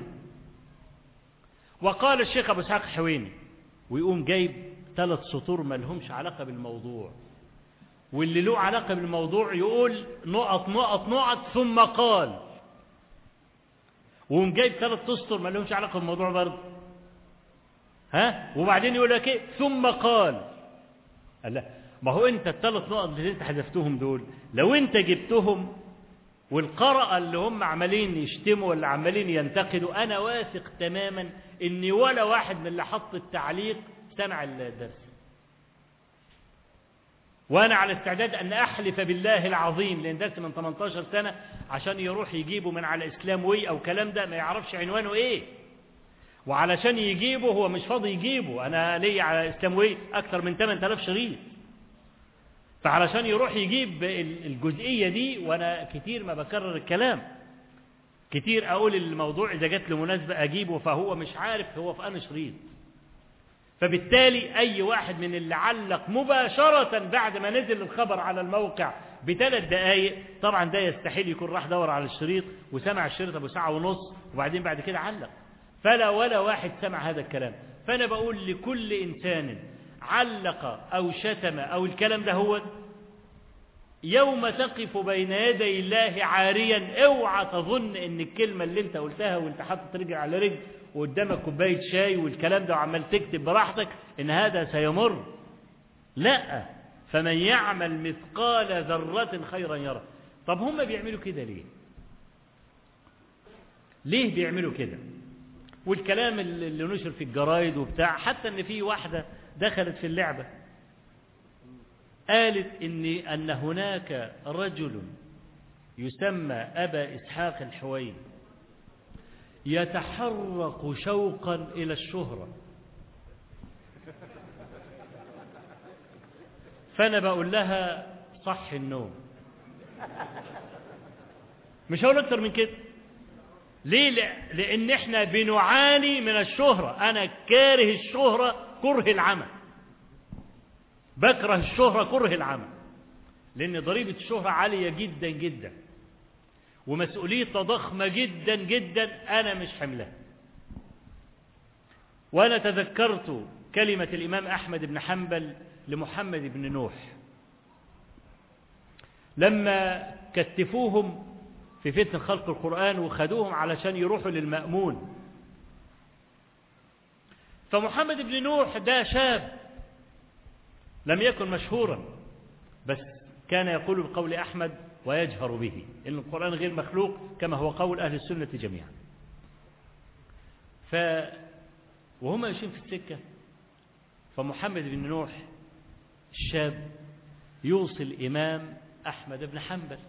وقال الشيخ أبو إسحاق الحويني ويقوم جايب ثلاث سطور ما لهمش علاقة بالموضوع واللي له علاقة بالموضوع يقول نقط نقط نقط ثم قال وقوم جايب ثلاث اسطر ما لهمش علاقة بالموضوع برضه ها وبعدين يقول لك ايه ثم قال قال لا ما هو انت الثلاث نقط اللي انت حذفتهم دول لو انت جبتهم والقرأة اللي هم عمالين يشتموا ولا عمالين ينتقدوا أنا واثق تماما إن ولا واحد من اللي حط التعليق سمع الدرس وأنا على استعداد أن أحلف بالله العظيم لأن درس من 18 سنة عشان يروح يجيبه من على إسلام وي أو كلام ده ما يعرفش عنوانه إيه وعلشان يجيبه هو مش فاضي يجيبه أنا ليا على إسلاموي أكثر من 8000 شريط فعلشان يروح يجيب الجزئية دي وأنا كتير ما بكرر الكلام كتير أقول الموضوع إذا جات له مناسبة أجيبه فهو مش عارف هو في أنا شريط فبالتالي أي واحد من اللي علق مباشرة بعد ما نزل الخبر على الموقع بثلاث دقايق طبعا ده يستحيل يكون راح دور على الشريط وسمع الشريط أبو ساعة ونص وبعدين بعد كده علق فلا ولا واحد سمع هذا الكلام فأنا بقول لكل إنسان علق أو شتم أو الكلام ده هو يوم تقف بين يدي الله عاريا اوعى تظن ان الكلمة اللي انت قلتها وانت حاطط رجل على رجل وقدامك كوباية شاي والكلام ده وعمال تكتب براحتك ان هذا سيمر لا فمن يعمل مثقال ذرة خيرا يرى طب هم بيعملوا كده ليه ليه بيعملوا كده والكلام اللي نشر في الجرايد وبتاع حتى ان في واحدة دخلت في اللعبة قالت إن أن هناك رجل يسمى أبا إسحاق الحويني يتحرق شوقا إلى الشهرة فأنا بقول لها صح النوم مش هقول أكتر من كده ليه لأن احنا بنعاني من الشهرة أنا كاره الشهرة كره العمل بكره الشهرة كره العمل لأن ضريبة الشهرة عالية جدا جدا ومسؤوليتها ضخمة جدا جدا أنا مش حملها وأنا تذكرت كلمة الإمام أحمد بن حنبل لمحمد بن نوح لما كتفوهم في فتن خلق القرآن وخدوهم علشان يروحوا للمأمون فمحمد بن نوح ده شاب لم يكن مشهورا بس كان يقول بقول أحمد ويجهر به إن القرآن غير مخلوق كما هو قول أهل السنة جميعا ف وهم ماشيين في السكة فمحمد بن نوح الشاب يوصي الإمام أحمد بن حنبل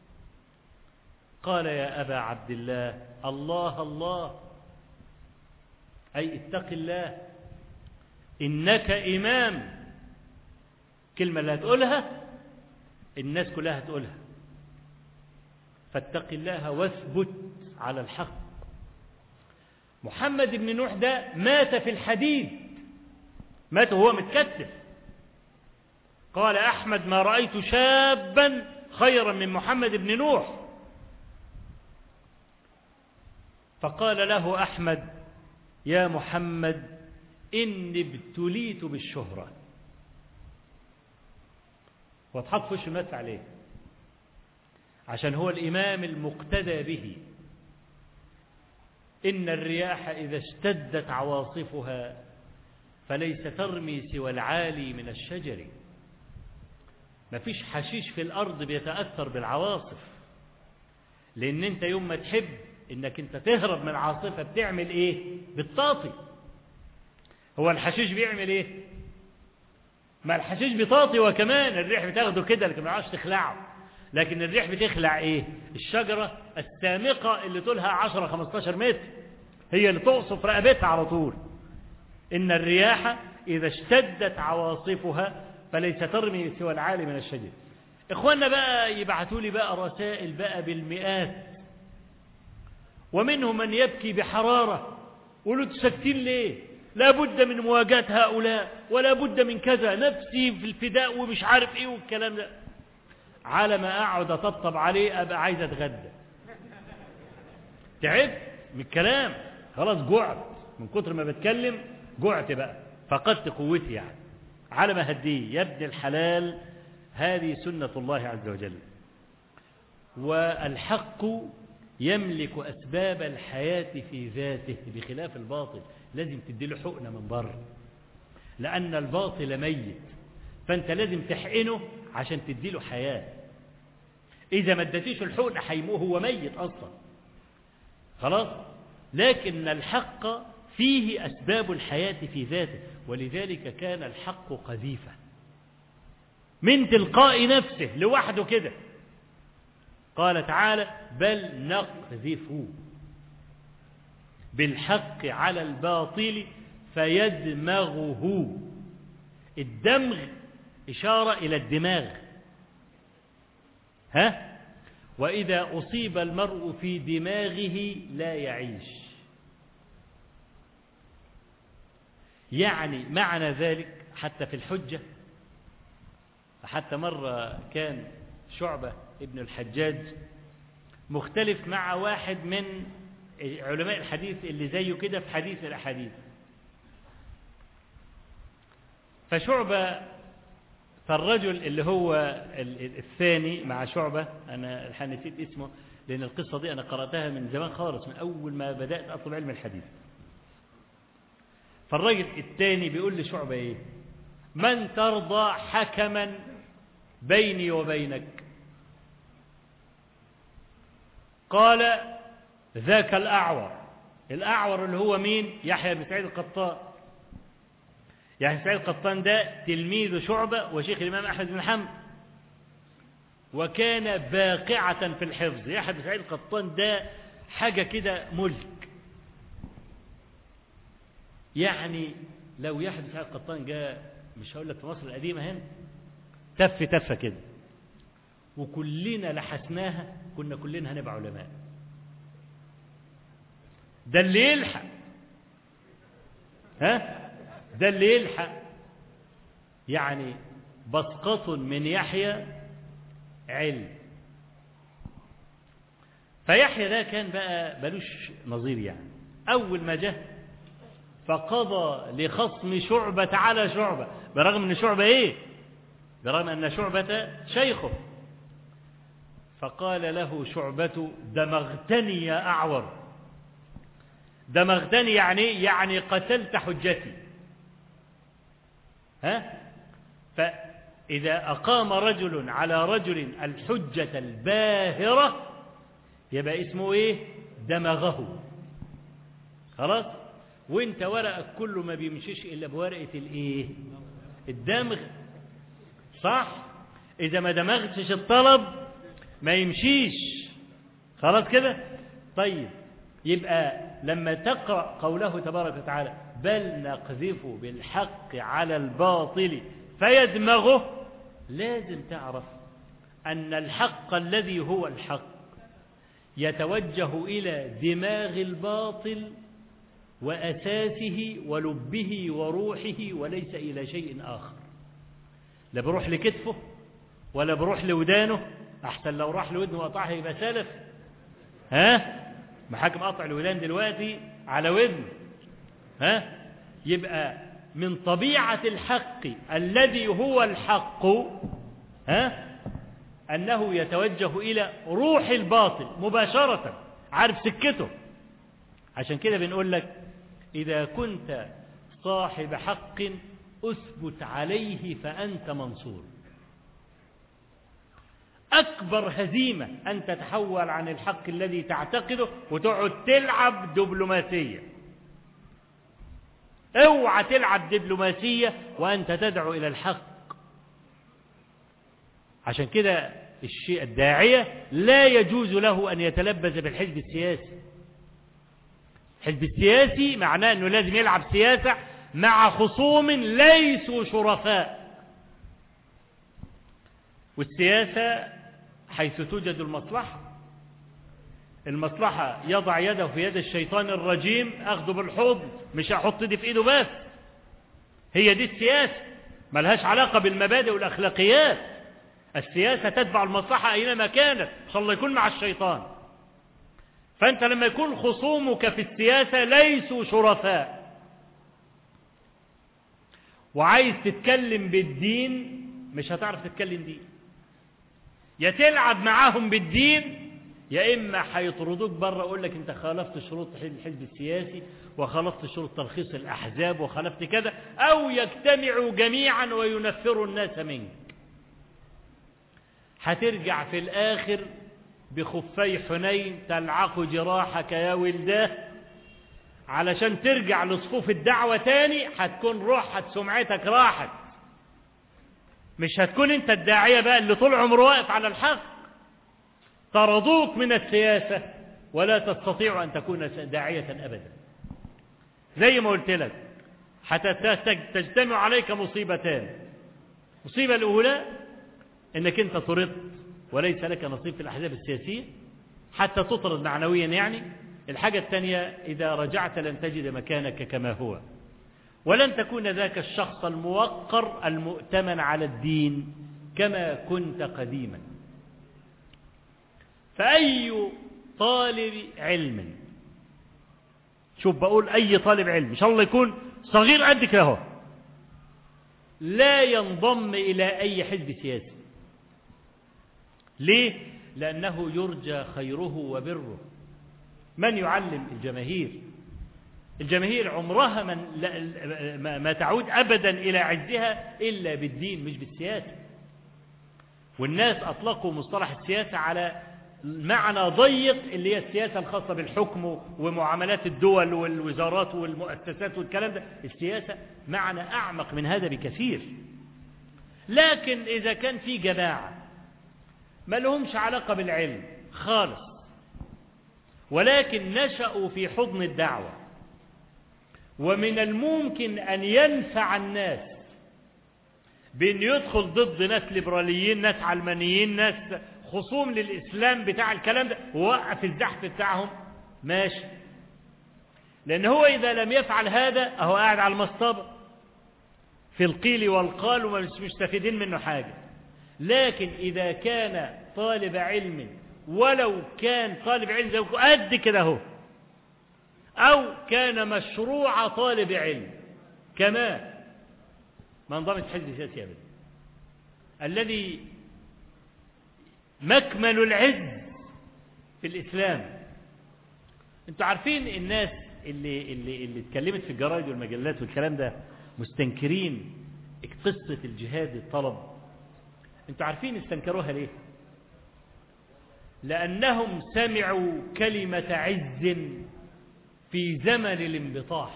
قال يا أبا عبد الله الله الله أي اتق الله إنك إمام كلمة اللي هتقولها الناس كلها هتقولها فاتق الله واثبت على الحق محمد بن نوح ده مات في الحديد مات وهو متكتف قال أحمد ما رأيت شابا خيرا من محمد بن نوح فقال له أحمد يا محمد إني ابتليت بالشهرة واتحط في وشه المدفع عليه عشان هو الإمام المقتدى به إن الرياح إذا اشتدت عواصفها فليس ترمي سوى العالي من الشجر مفيش حشيش في الأرض بيتأثر بالعواصف لأن أنت يوم ما تحب إنك أنت تهرب من عاصفة بتعمل إيه بالطاطي هو الحشيش بيعمل إيه ما الحشيش بيطاطي وكمان الريح بتاخده كده لكن ما يعرفش تخلعه لكن الريح بتخلع ايه الشجرة السامقة اللي طولها 10 15 متر هي اللي تقصف رقبتها على طول إن الرياح إذا اشتدت عواصفها فليس ترمي سوى العالي من الشجر إخواننا بقى يبعثوا لي بقى رسائل بقى بالمئات ومنهم من يبكي بحرارة قولوا تسكتين ليه لا بد من مواجهة هؤلاء ولا بد من كذا نفسي في الفداء ومش عارف ايه والكلام ده على ما اقعد اطبطب عليه ابقى عايز اتغدى تعبت من الكلام خلاص جعت من كتر ما بتكلم جعت بقى فقدت قوتي يعني على ما هديه يا ابن الحلال هذه سنة الله عز وجل والحق يملك أسباب الحياة في ذاته بخلاف الباطل لازم تديله حقنة من بره لأن الباطل ميت فأنت لازم تحقنه عشان تديله حياة إذا ما اديتيش الحقنة هيموه هو ميت أصلا خلاص لكن الحق فيه أسباب الحياة في ذاته ولذلك كان الحق قذيفة من تلقاء نفسه لوحده كده قال تعالى بل نقذف بالحق على الباطل فيدمغه الدمغ إشارة إلى الدماغ ها وإذا أصيب المرء في دماغه لا يعيش يعني معنى ذلك حتى في الحجة حتى مرة كان شعبة ابن الحجاج مختلف مع واحد من علماء الحديث اللي زيه كده في حديث الأحاديث فشعبة فالرجل اللي هو الثاني مع شعبة أنا الحين نسيت اسمه لأن القصة دي أنا قرأتها من زمان خالص من أول ما بدأت أطلب علم الحديث فالرجل الثاني بيقول لشعبة إيه من ترضى حكما بيني وبينك قال ذاك الأعور الأعور اللي هو مين يحيى بن سعيد القطان يحيى بن سعيد القطان ده تلميذ شعبة وشيخ الإمام أحمد بن حنبل وكان باقعة في الحفظ يحيى بن سعيد القطان ده حاجة كده ملك يعني لو يحيى بن سعيد القطان جاء مش هقول لك في مصر القديمة هنا تف تفة كده وكلنا لحسناها كنا كلنا هنبقى علماء ده اللي يلحق ها ده اللي يلحق يعني بسقط من يحيى علم فيحيى ده كان بقى ملوش نظير يعني أول ما جه فقضى لخصم شعبة على شعبة برغم أن شعبة إيه برغم أن شعبة شيخه فقال له شعبة دمغتني يا أعور دمغتني يعني يعني قتلت حجتي ها فإذا أقام رجل على رجل الحجة الباهرة يبقى اسمه إيه دمغه خلاص وانت ورقك كله ما بيمشيش إلا بورقة الإيه الدمغ صح إذا ما دمغتش الطلب ما يمشيش خلاص كده طيب يبقى لما تقرأ قوله تبارك وتعالى بل نقذف بالحق على الباطل فيدمغه لازم تعرف أن الحق الذي هو الحق يتوجه إلى دماغ الباطل وأساسه ولبه وروحه وليس إلى شيء آخر لا بروح لكتفه ولا بروح لودانه أحسن لو راح لودنه وقطعها يبقى سلف ها محاكم قطع الودان دلوقتي على ودن ها يبقى من طبيعة الحق الذي هو الحق ها أنه يتوجه إلى روح الباطل مباشرة عارف سكته عشان كده بنقول لك إذا كنت صاحب حق أثبت عليه فأنت منصور أكبر هزيمة أن تتحول عن الحق الذي تعتقده وتقعد تلعب دبلوماسية اوعى تلعب دبلوماسية وأنت تدعو إلى الحق عشان كده الشيء الداعية لا يجوز له أن يتلبس بالحزب السياسي الحزب السياسي معناه أنه لازم يلعب سياسة مع خصوم ليسوا شرفاء والسياسة حيث توجد المصلحة المصلحة يضع يده في يد الشيطان الرجيم أخذه بالحوض مش هحط دي في إيده بس هي دي السياسة ملهاش علاقة بالمبادئ والأخلاقيات السياسة تتبع المصلحة أينما كانت إن شاء الله يكون مع الشيطان فأنت لما يكون خصومك في السياسة ليسوا شرفاء وعايز تتكلم بالدين مش هتعرف تتكلم دين يا تلعب معاهم بالدين يا إما هيطردوك بره يقول لك أنت خالفت شروط الحزب السياسي وخالفت شروط ترخيص الأحزاب وخالفت كذا أو يجتمعوا جميعا وينفروا الناس منك هترجع في الآخر بخفي حنين تلعق جراحك يا ولداه علشان ترجع لصفوف الدعوة تاني هتكون روحك سمعتك راحت مش هتكون انت الداعية بقى اللي طول عمره واقف على الحق طردوك من السياسة ولا تستطيع أن تكون داعية أبدا زي ما قلت لك حتى تجتمع عليك مصيبتان المصيبة الأولى أنك أنت طردت وليس لك نصيب في الأحزاب السياسية حتى تطرد معنويا يعني الحاجة الثانية إذا رجعت لن تجد مكانك كما هو ولن تكون ذاك الشخص الموقر المؤتمن على الدين كما كنت قديما فأي طالب علم شوف بقول أي طالب علم إن شاء الله يكون صغير قدك له لا ينضم إلى أي حزب سياسي ليه؟ لأنه يرجى خيره وبره من يعلم الجماهير الجماهير عمرها من لا ما تعود أبدا إلى عزها إلا بالدين مش بالسياسة والناس أطلقوا مصطلح السياسة على معنى ضيق اللي هي السياسة الخاصة بالحكم ومعاملات الدول والوزارات والمؤسسات والكلام ده السياسة معنى أعمق من هذا بكثير لكن إذا كان في جماعة ما لهمش علاقة بالعلم خالص ولكن نشأوا في حضن الدعوة ومن الممكن أن ينفع الناس بأن يدخل ضد ناس ليبراليين ناس علمانيين ناس خصوم للإسلام بتاع الكلام ده ووقف الزحف بتاعهم ماشي لأن هو إذا لم يفعل هذا أهو قاعد على المصطبة في القيل والقال ومش مستفيدين منه حاجة لكن إذا كان طالب علم ولو كان طالب علم زي قد كده هو أو كان مشروع طالب علم كما ما انضمت حزب سياسي أبدا الذي مكمن العز في الإسلام انتوا عارفين الناس اللي, اللي, اللي اتكلمت في الجرائد والمجلات والكلام ده مستنكرين قصة الجهاد الطلب انتوا عارفين استنكروها ليه لأنهم سمعوا كلمة عز في زمن الانبطاح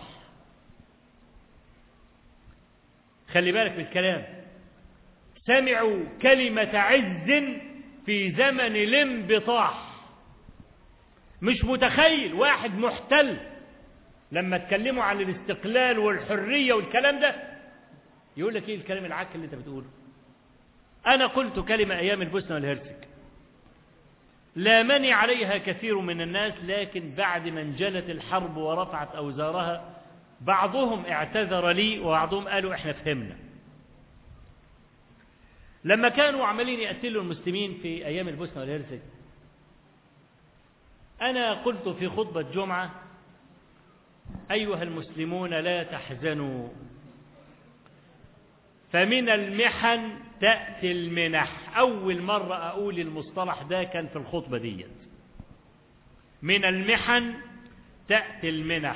خلي بالك بالكلام سمعوا كلمة عز في زمن الانبطاح مش متخيل واحد محتل لما اتكلموا عن الاستقلال والحرية والكلام ده يقول لك ايه الكلام العك اللي انت بتقوله انا قلت كلمة ايام البوسنة والهرسك لامني عليها كثير من الناس لكن بعد ما انجلت الحرب ورفعت أوزارها بعضهم اعتذر لي وبعضهم قالوا احنا فهمنا لما كانوا عمالين يقتلوا المسلمين في أيام البوسنة والهرسك أنا قلت في خطبة جمعة أيها المسلمون لا تحزنوا فمن المحن تأتي المنح أول مرة أقول المصطلح ده كان في الخطبة ديت من المحن تأتي المنح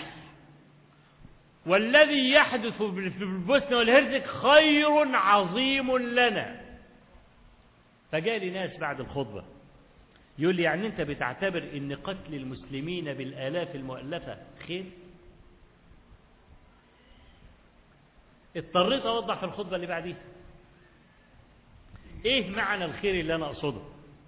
والذي يحدث في البوسنة والهرزك خير عظيم لنا فجاء لي ناس بعد الخطبة يقول لي يعني أنت بتعتبر أن قتل المسلمين بالآلاف المؤلفة خير اضطريت أوضح في الخطبة اللي بعديها ايه معنى الخير اللي انا اقصده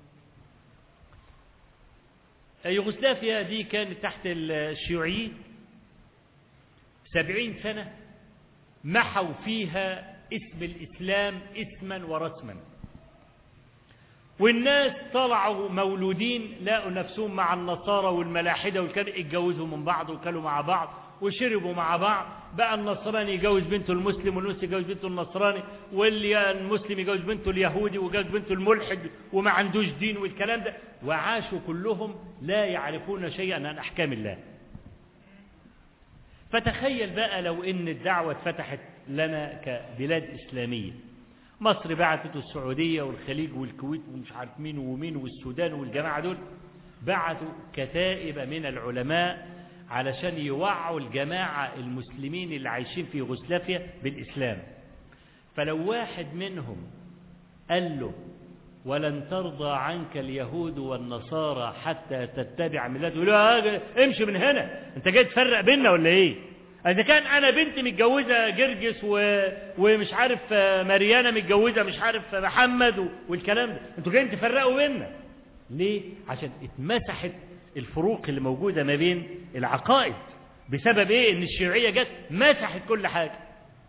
يوغوسلافيا دي كانت تحت الشيوعيين سبعين سنة محوا فيها اسم الإسلام اسما ورسما والناس طلعوا مولودين لقوا نفسهم مع النصارى والملاحدة والكلام اتجوزوا من بعض وكلوا مع بعض وشربوا مع بعض بقى النصراني يجوز بنته المسلم والمسلم يجوز بنته النصراني واللي المسلم يجوز بنته اليهودي ويجوز بنته الملحد وما عندوش دين والكلام ده وعاشوا كلهم لا يعرفون شيئا عن أحكام الله فتخيل بقى لو ان الدعوة اتفتحت لنا كبلاد إسلامية مصر بعثت السعودية والخليج والكويت ومش عارف مين ومين والسودان والجماعة دول بعثوا كتائب من العلماء علشان يوعوا الجماعة المسلمين اللي عايشين في يوغوسلافيا بالإسلام فلو واحد منهم قال له ولن ترضى عنك اليهود والنصارى حتى تتبع ملته يقول له امشي من هنا انت جاي تفرق بيننا ولا ايه اذا كان انا بنتي متجوزه جرجس و... ومش عارف مريانه متجوزه مش عارف محمد و... والكلام ده انتوا جايين تفرقوا بيننا ليه عشان اتمسحت الفروق اللي موجودة ما بين العقائد بسبب ايه ان الشيوعية جت مسحت كل حاجة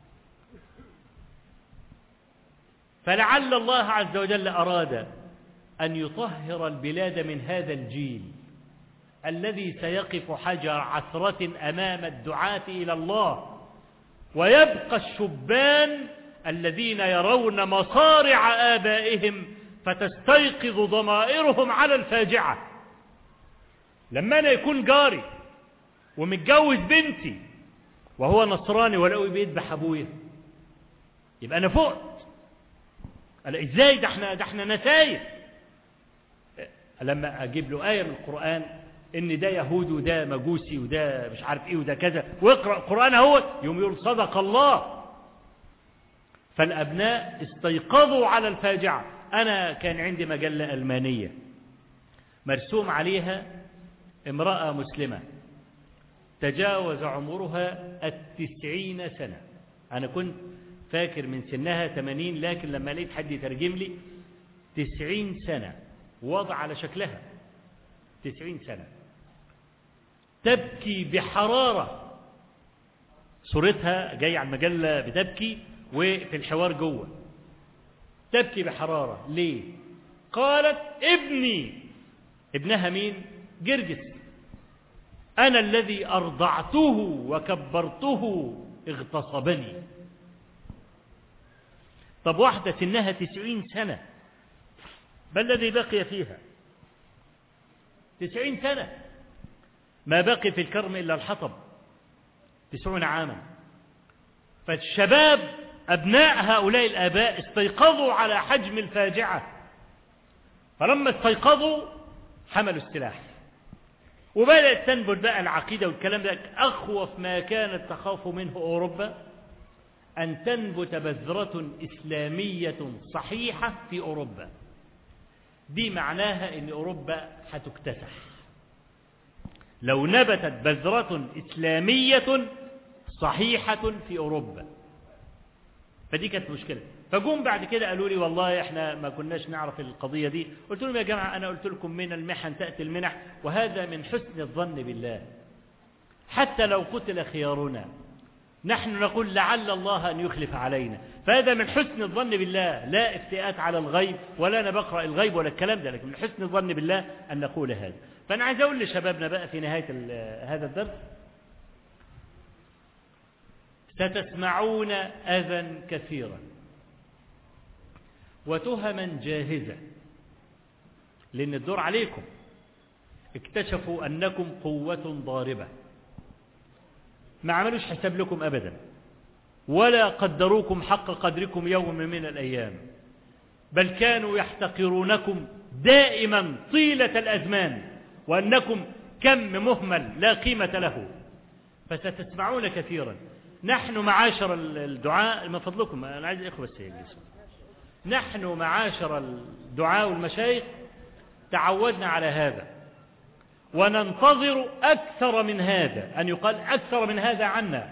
فلعل الله عز وجل أراد أن يطهر البلاد من هذا الجيل الذي سيقف حجر عثرة أمام الدعاة إلى الله ويبقى الشبان الذين يرون مصارع آبائهم فتستيقظ ضمائرهم على الفاجعة لما أنا يكون جاري ومتجوز بنتي وهو نصراني ولو بيذبح أبويا يبقى أنا فقت قال ازاي ده احنا ده احنا نسايب لما اجيب له ايه من القران ان ده يهودي وده مجوسي وده مش عارف ايه وده كذا واقرا القران اهو يوم يقول صدق الله فالابناء استيقظوا على الفاجعه انا كان عندي مجله المانيه مرسوم عليها امراه مسلمه تجاوز عمرها التسعين سنه انا كنت فاكر من سنها 80 لكن لما لقيت حد يترجم لي 90 سنة وضع على شكلها 90 سنة تبكي بحرارة صورتها جاية على المجلة بتبكي وفي الحوار جوه تبكي بحرارة ليه قالت ابني ابنها مين جرجس أنا الذي أرضعته وكبرته اغتصبني طب واحدة سنها تسعين سنة ما الذي بقي فيها تسعين سنة ما بقي في الكرم إلا الحطب تسعون عاما فالشباب أبناء هؤلاء الآباء استيقظوا على حجم الفاجعة فلما استيقظوا حملوا السلاح وبدأت تنبت بقى العقيدة والكلام ده أخوف ما كانت تخاف منه أوروبا أن تنبت بذرة إسلامية صحيحة في أوروبا دي معناها أن أوروبا هتكتسح لو نبتت بذرة إسلامية صحيحة في أوروبا فدي كانت مشكلة فجم بعد كده قالوا لي والله احنا ما كناش نعرف القضية دي قلت لهم يا جماعة أنا قلت لكم من المحن تأتي المنح وهذا من حسن الظن بالله حتى لو قتل خيارنا نحن نقول لعل الله أن يخلف علينا فهذا من حسن الظن بالله لا افتئات على الغيب ولا أنا بقرأ الغيب ولا الكلام ده لكن من حسن الظن بالله أن نقول هذا فأنا عايز أقول لشبابنا بقى في نهاية هذا الدرس ستسمعون أذى كثيرا وتهما جاهزة لأن الدور عليكم اكتشفوا أنكم قوة ضاربة ما عملوش حساب لكم أبدا ولا قدروكم حق قدركم يوم من الأيام بل كانوا يحتقرونكم دائما طيلة الأزمان وأنكم كم مهمل لا قيمة له فستسمعون كثيرا نحن معاشر الدعاء من فضلكم أنا عايز إخوة بس يجلسوا نحن معاشر الدعاء والمشايخ تعودنا على هذا وننتظر أكثر من هذا أن يقال أكثر من هذا عنا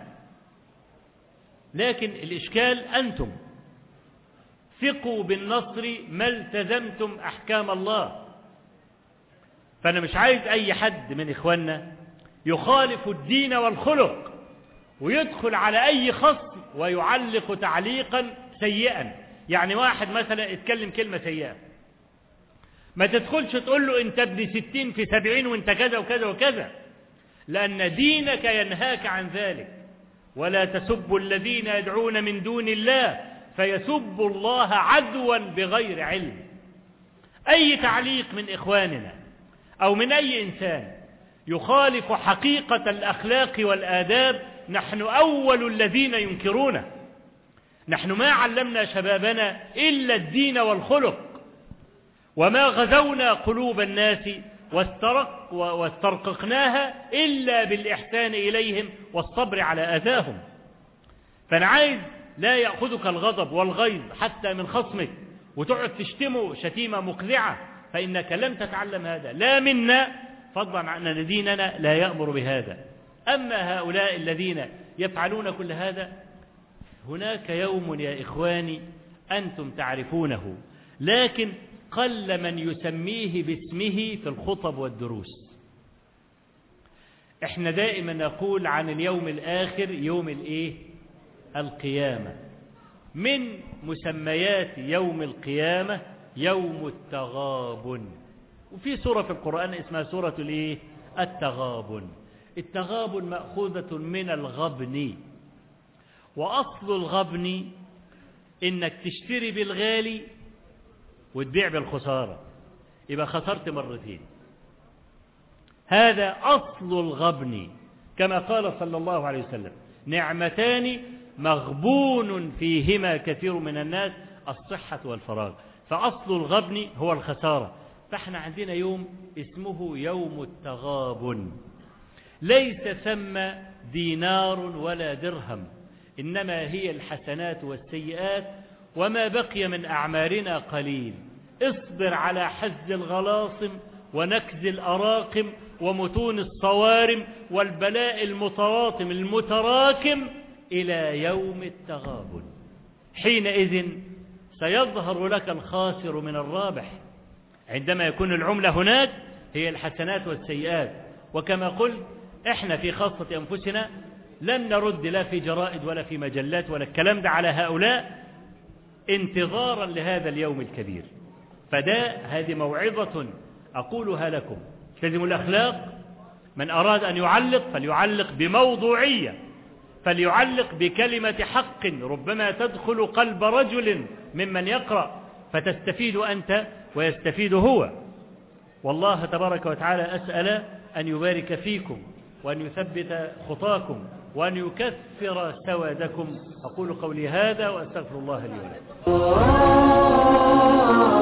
لكن الإشكال أنتم ثقوا بالنصر ما التزمتم أحكام الله فأنا مش عايز أي حد من إخواننا يخالف الدين والخلق ويدخل على أي خصم ويعلق تعليقا سيئا يعني واحد مثلا اتكلم كلمة سيئة ما تدخلش تقول له انت ابن ستين في سبعين وانت كذا وكذا وكذا لأن دينك ينهاك عن ذلك ولا تسبوا الذين يدعون من دون الله فيسبوا الله عدوا بغير علم أي تعليق من إخواننا أو من أي إنسان يخالف حقيقة الأخلاق والآداب نحن أول الذين ينكرونه نحن ما علمنا شبابنا إلا الدين والخلق وما غزونا قلوب الناس واسترق واسترققناها إلا بالإحسان إليهم والصبر على أذاهم فأنا عايز لا يأخذك الغضب والغيظ حتى من خصمك وتقعد تشتمه شتيمة مقذعة فإنك لم تتعلم هذا لا منا فضلا عن أن ديننا لا يأمر بهذا أما هؤلاء الذين يفعلون كل هذا هناك يوم يا إخواني أنتم تعرفونه لكن قل من يسميه باسمه في الخطب والدروس احنا دائما نقول عن اليوم الآخر يوم الايه القيامة من مسميات يوم القيامة يوم التغابن وفي سورة في القرآن اسمها سورة الايه التغابن التغابن مأخوذة من الغبن وأصل الغبن إنك تشتري بالغالي وتبيع بالخسارة يبقى خسرت مرتين هذا أصل الغبن كما قال صلى الله عليه وسلم نعمتان مغبون فيهما كثير من الناس الصحة والفراغ فأصل الغبن هو الخسارة فاحنا عندنا يوم اسمه يوم التغابن ليس ثم دينار ولا درهم إنما هي الحسنات والسيئات وما بقي من أعمارنا قليل اصبر على حز الغلاصم ونكز الأراقم ومتون الصوارم والبلاء المتواطم المتراكم إلى يوم التغابن حينئذ سيظهر لك الخاسر من الرابح عندما يكون العملة هناك هي الحسنات والسيئات وكما قلت احنا في خاصة أنفسنا لن نرد لا في جرائد ولا في مجلات ولا الكلام ده على هؤلاء انتظارا لهذا اليوم الكبير فده هذه موعظة أقولها لكم تلزم الأخلاق من أراد أن يعلق فليعلق بموضوعية فليعلق بكلمة حق ربما تدخل قلب رجل ممن يقرأ فتستفيد أنت ويستفيد هو والله تبارك وتعالى أسأل أن يبارك فيكم وأن يثبت خطاكم وأن يكثر سوادكم أقول قولي هذا وأستغفر الله لي ولكم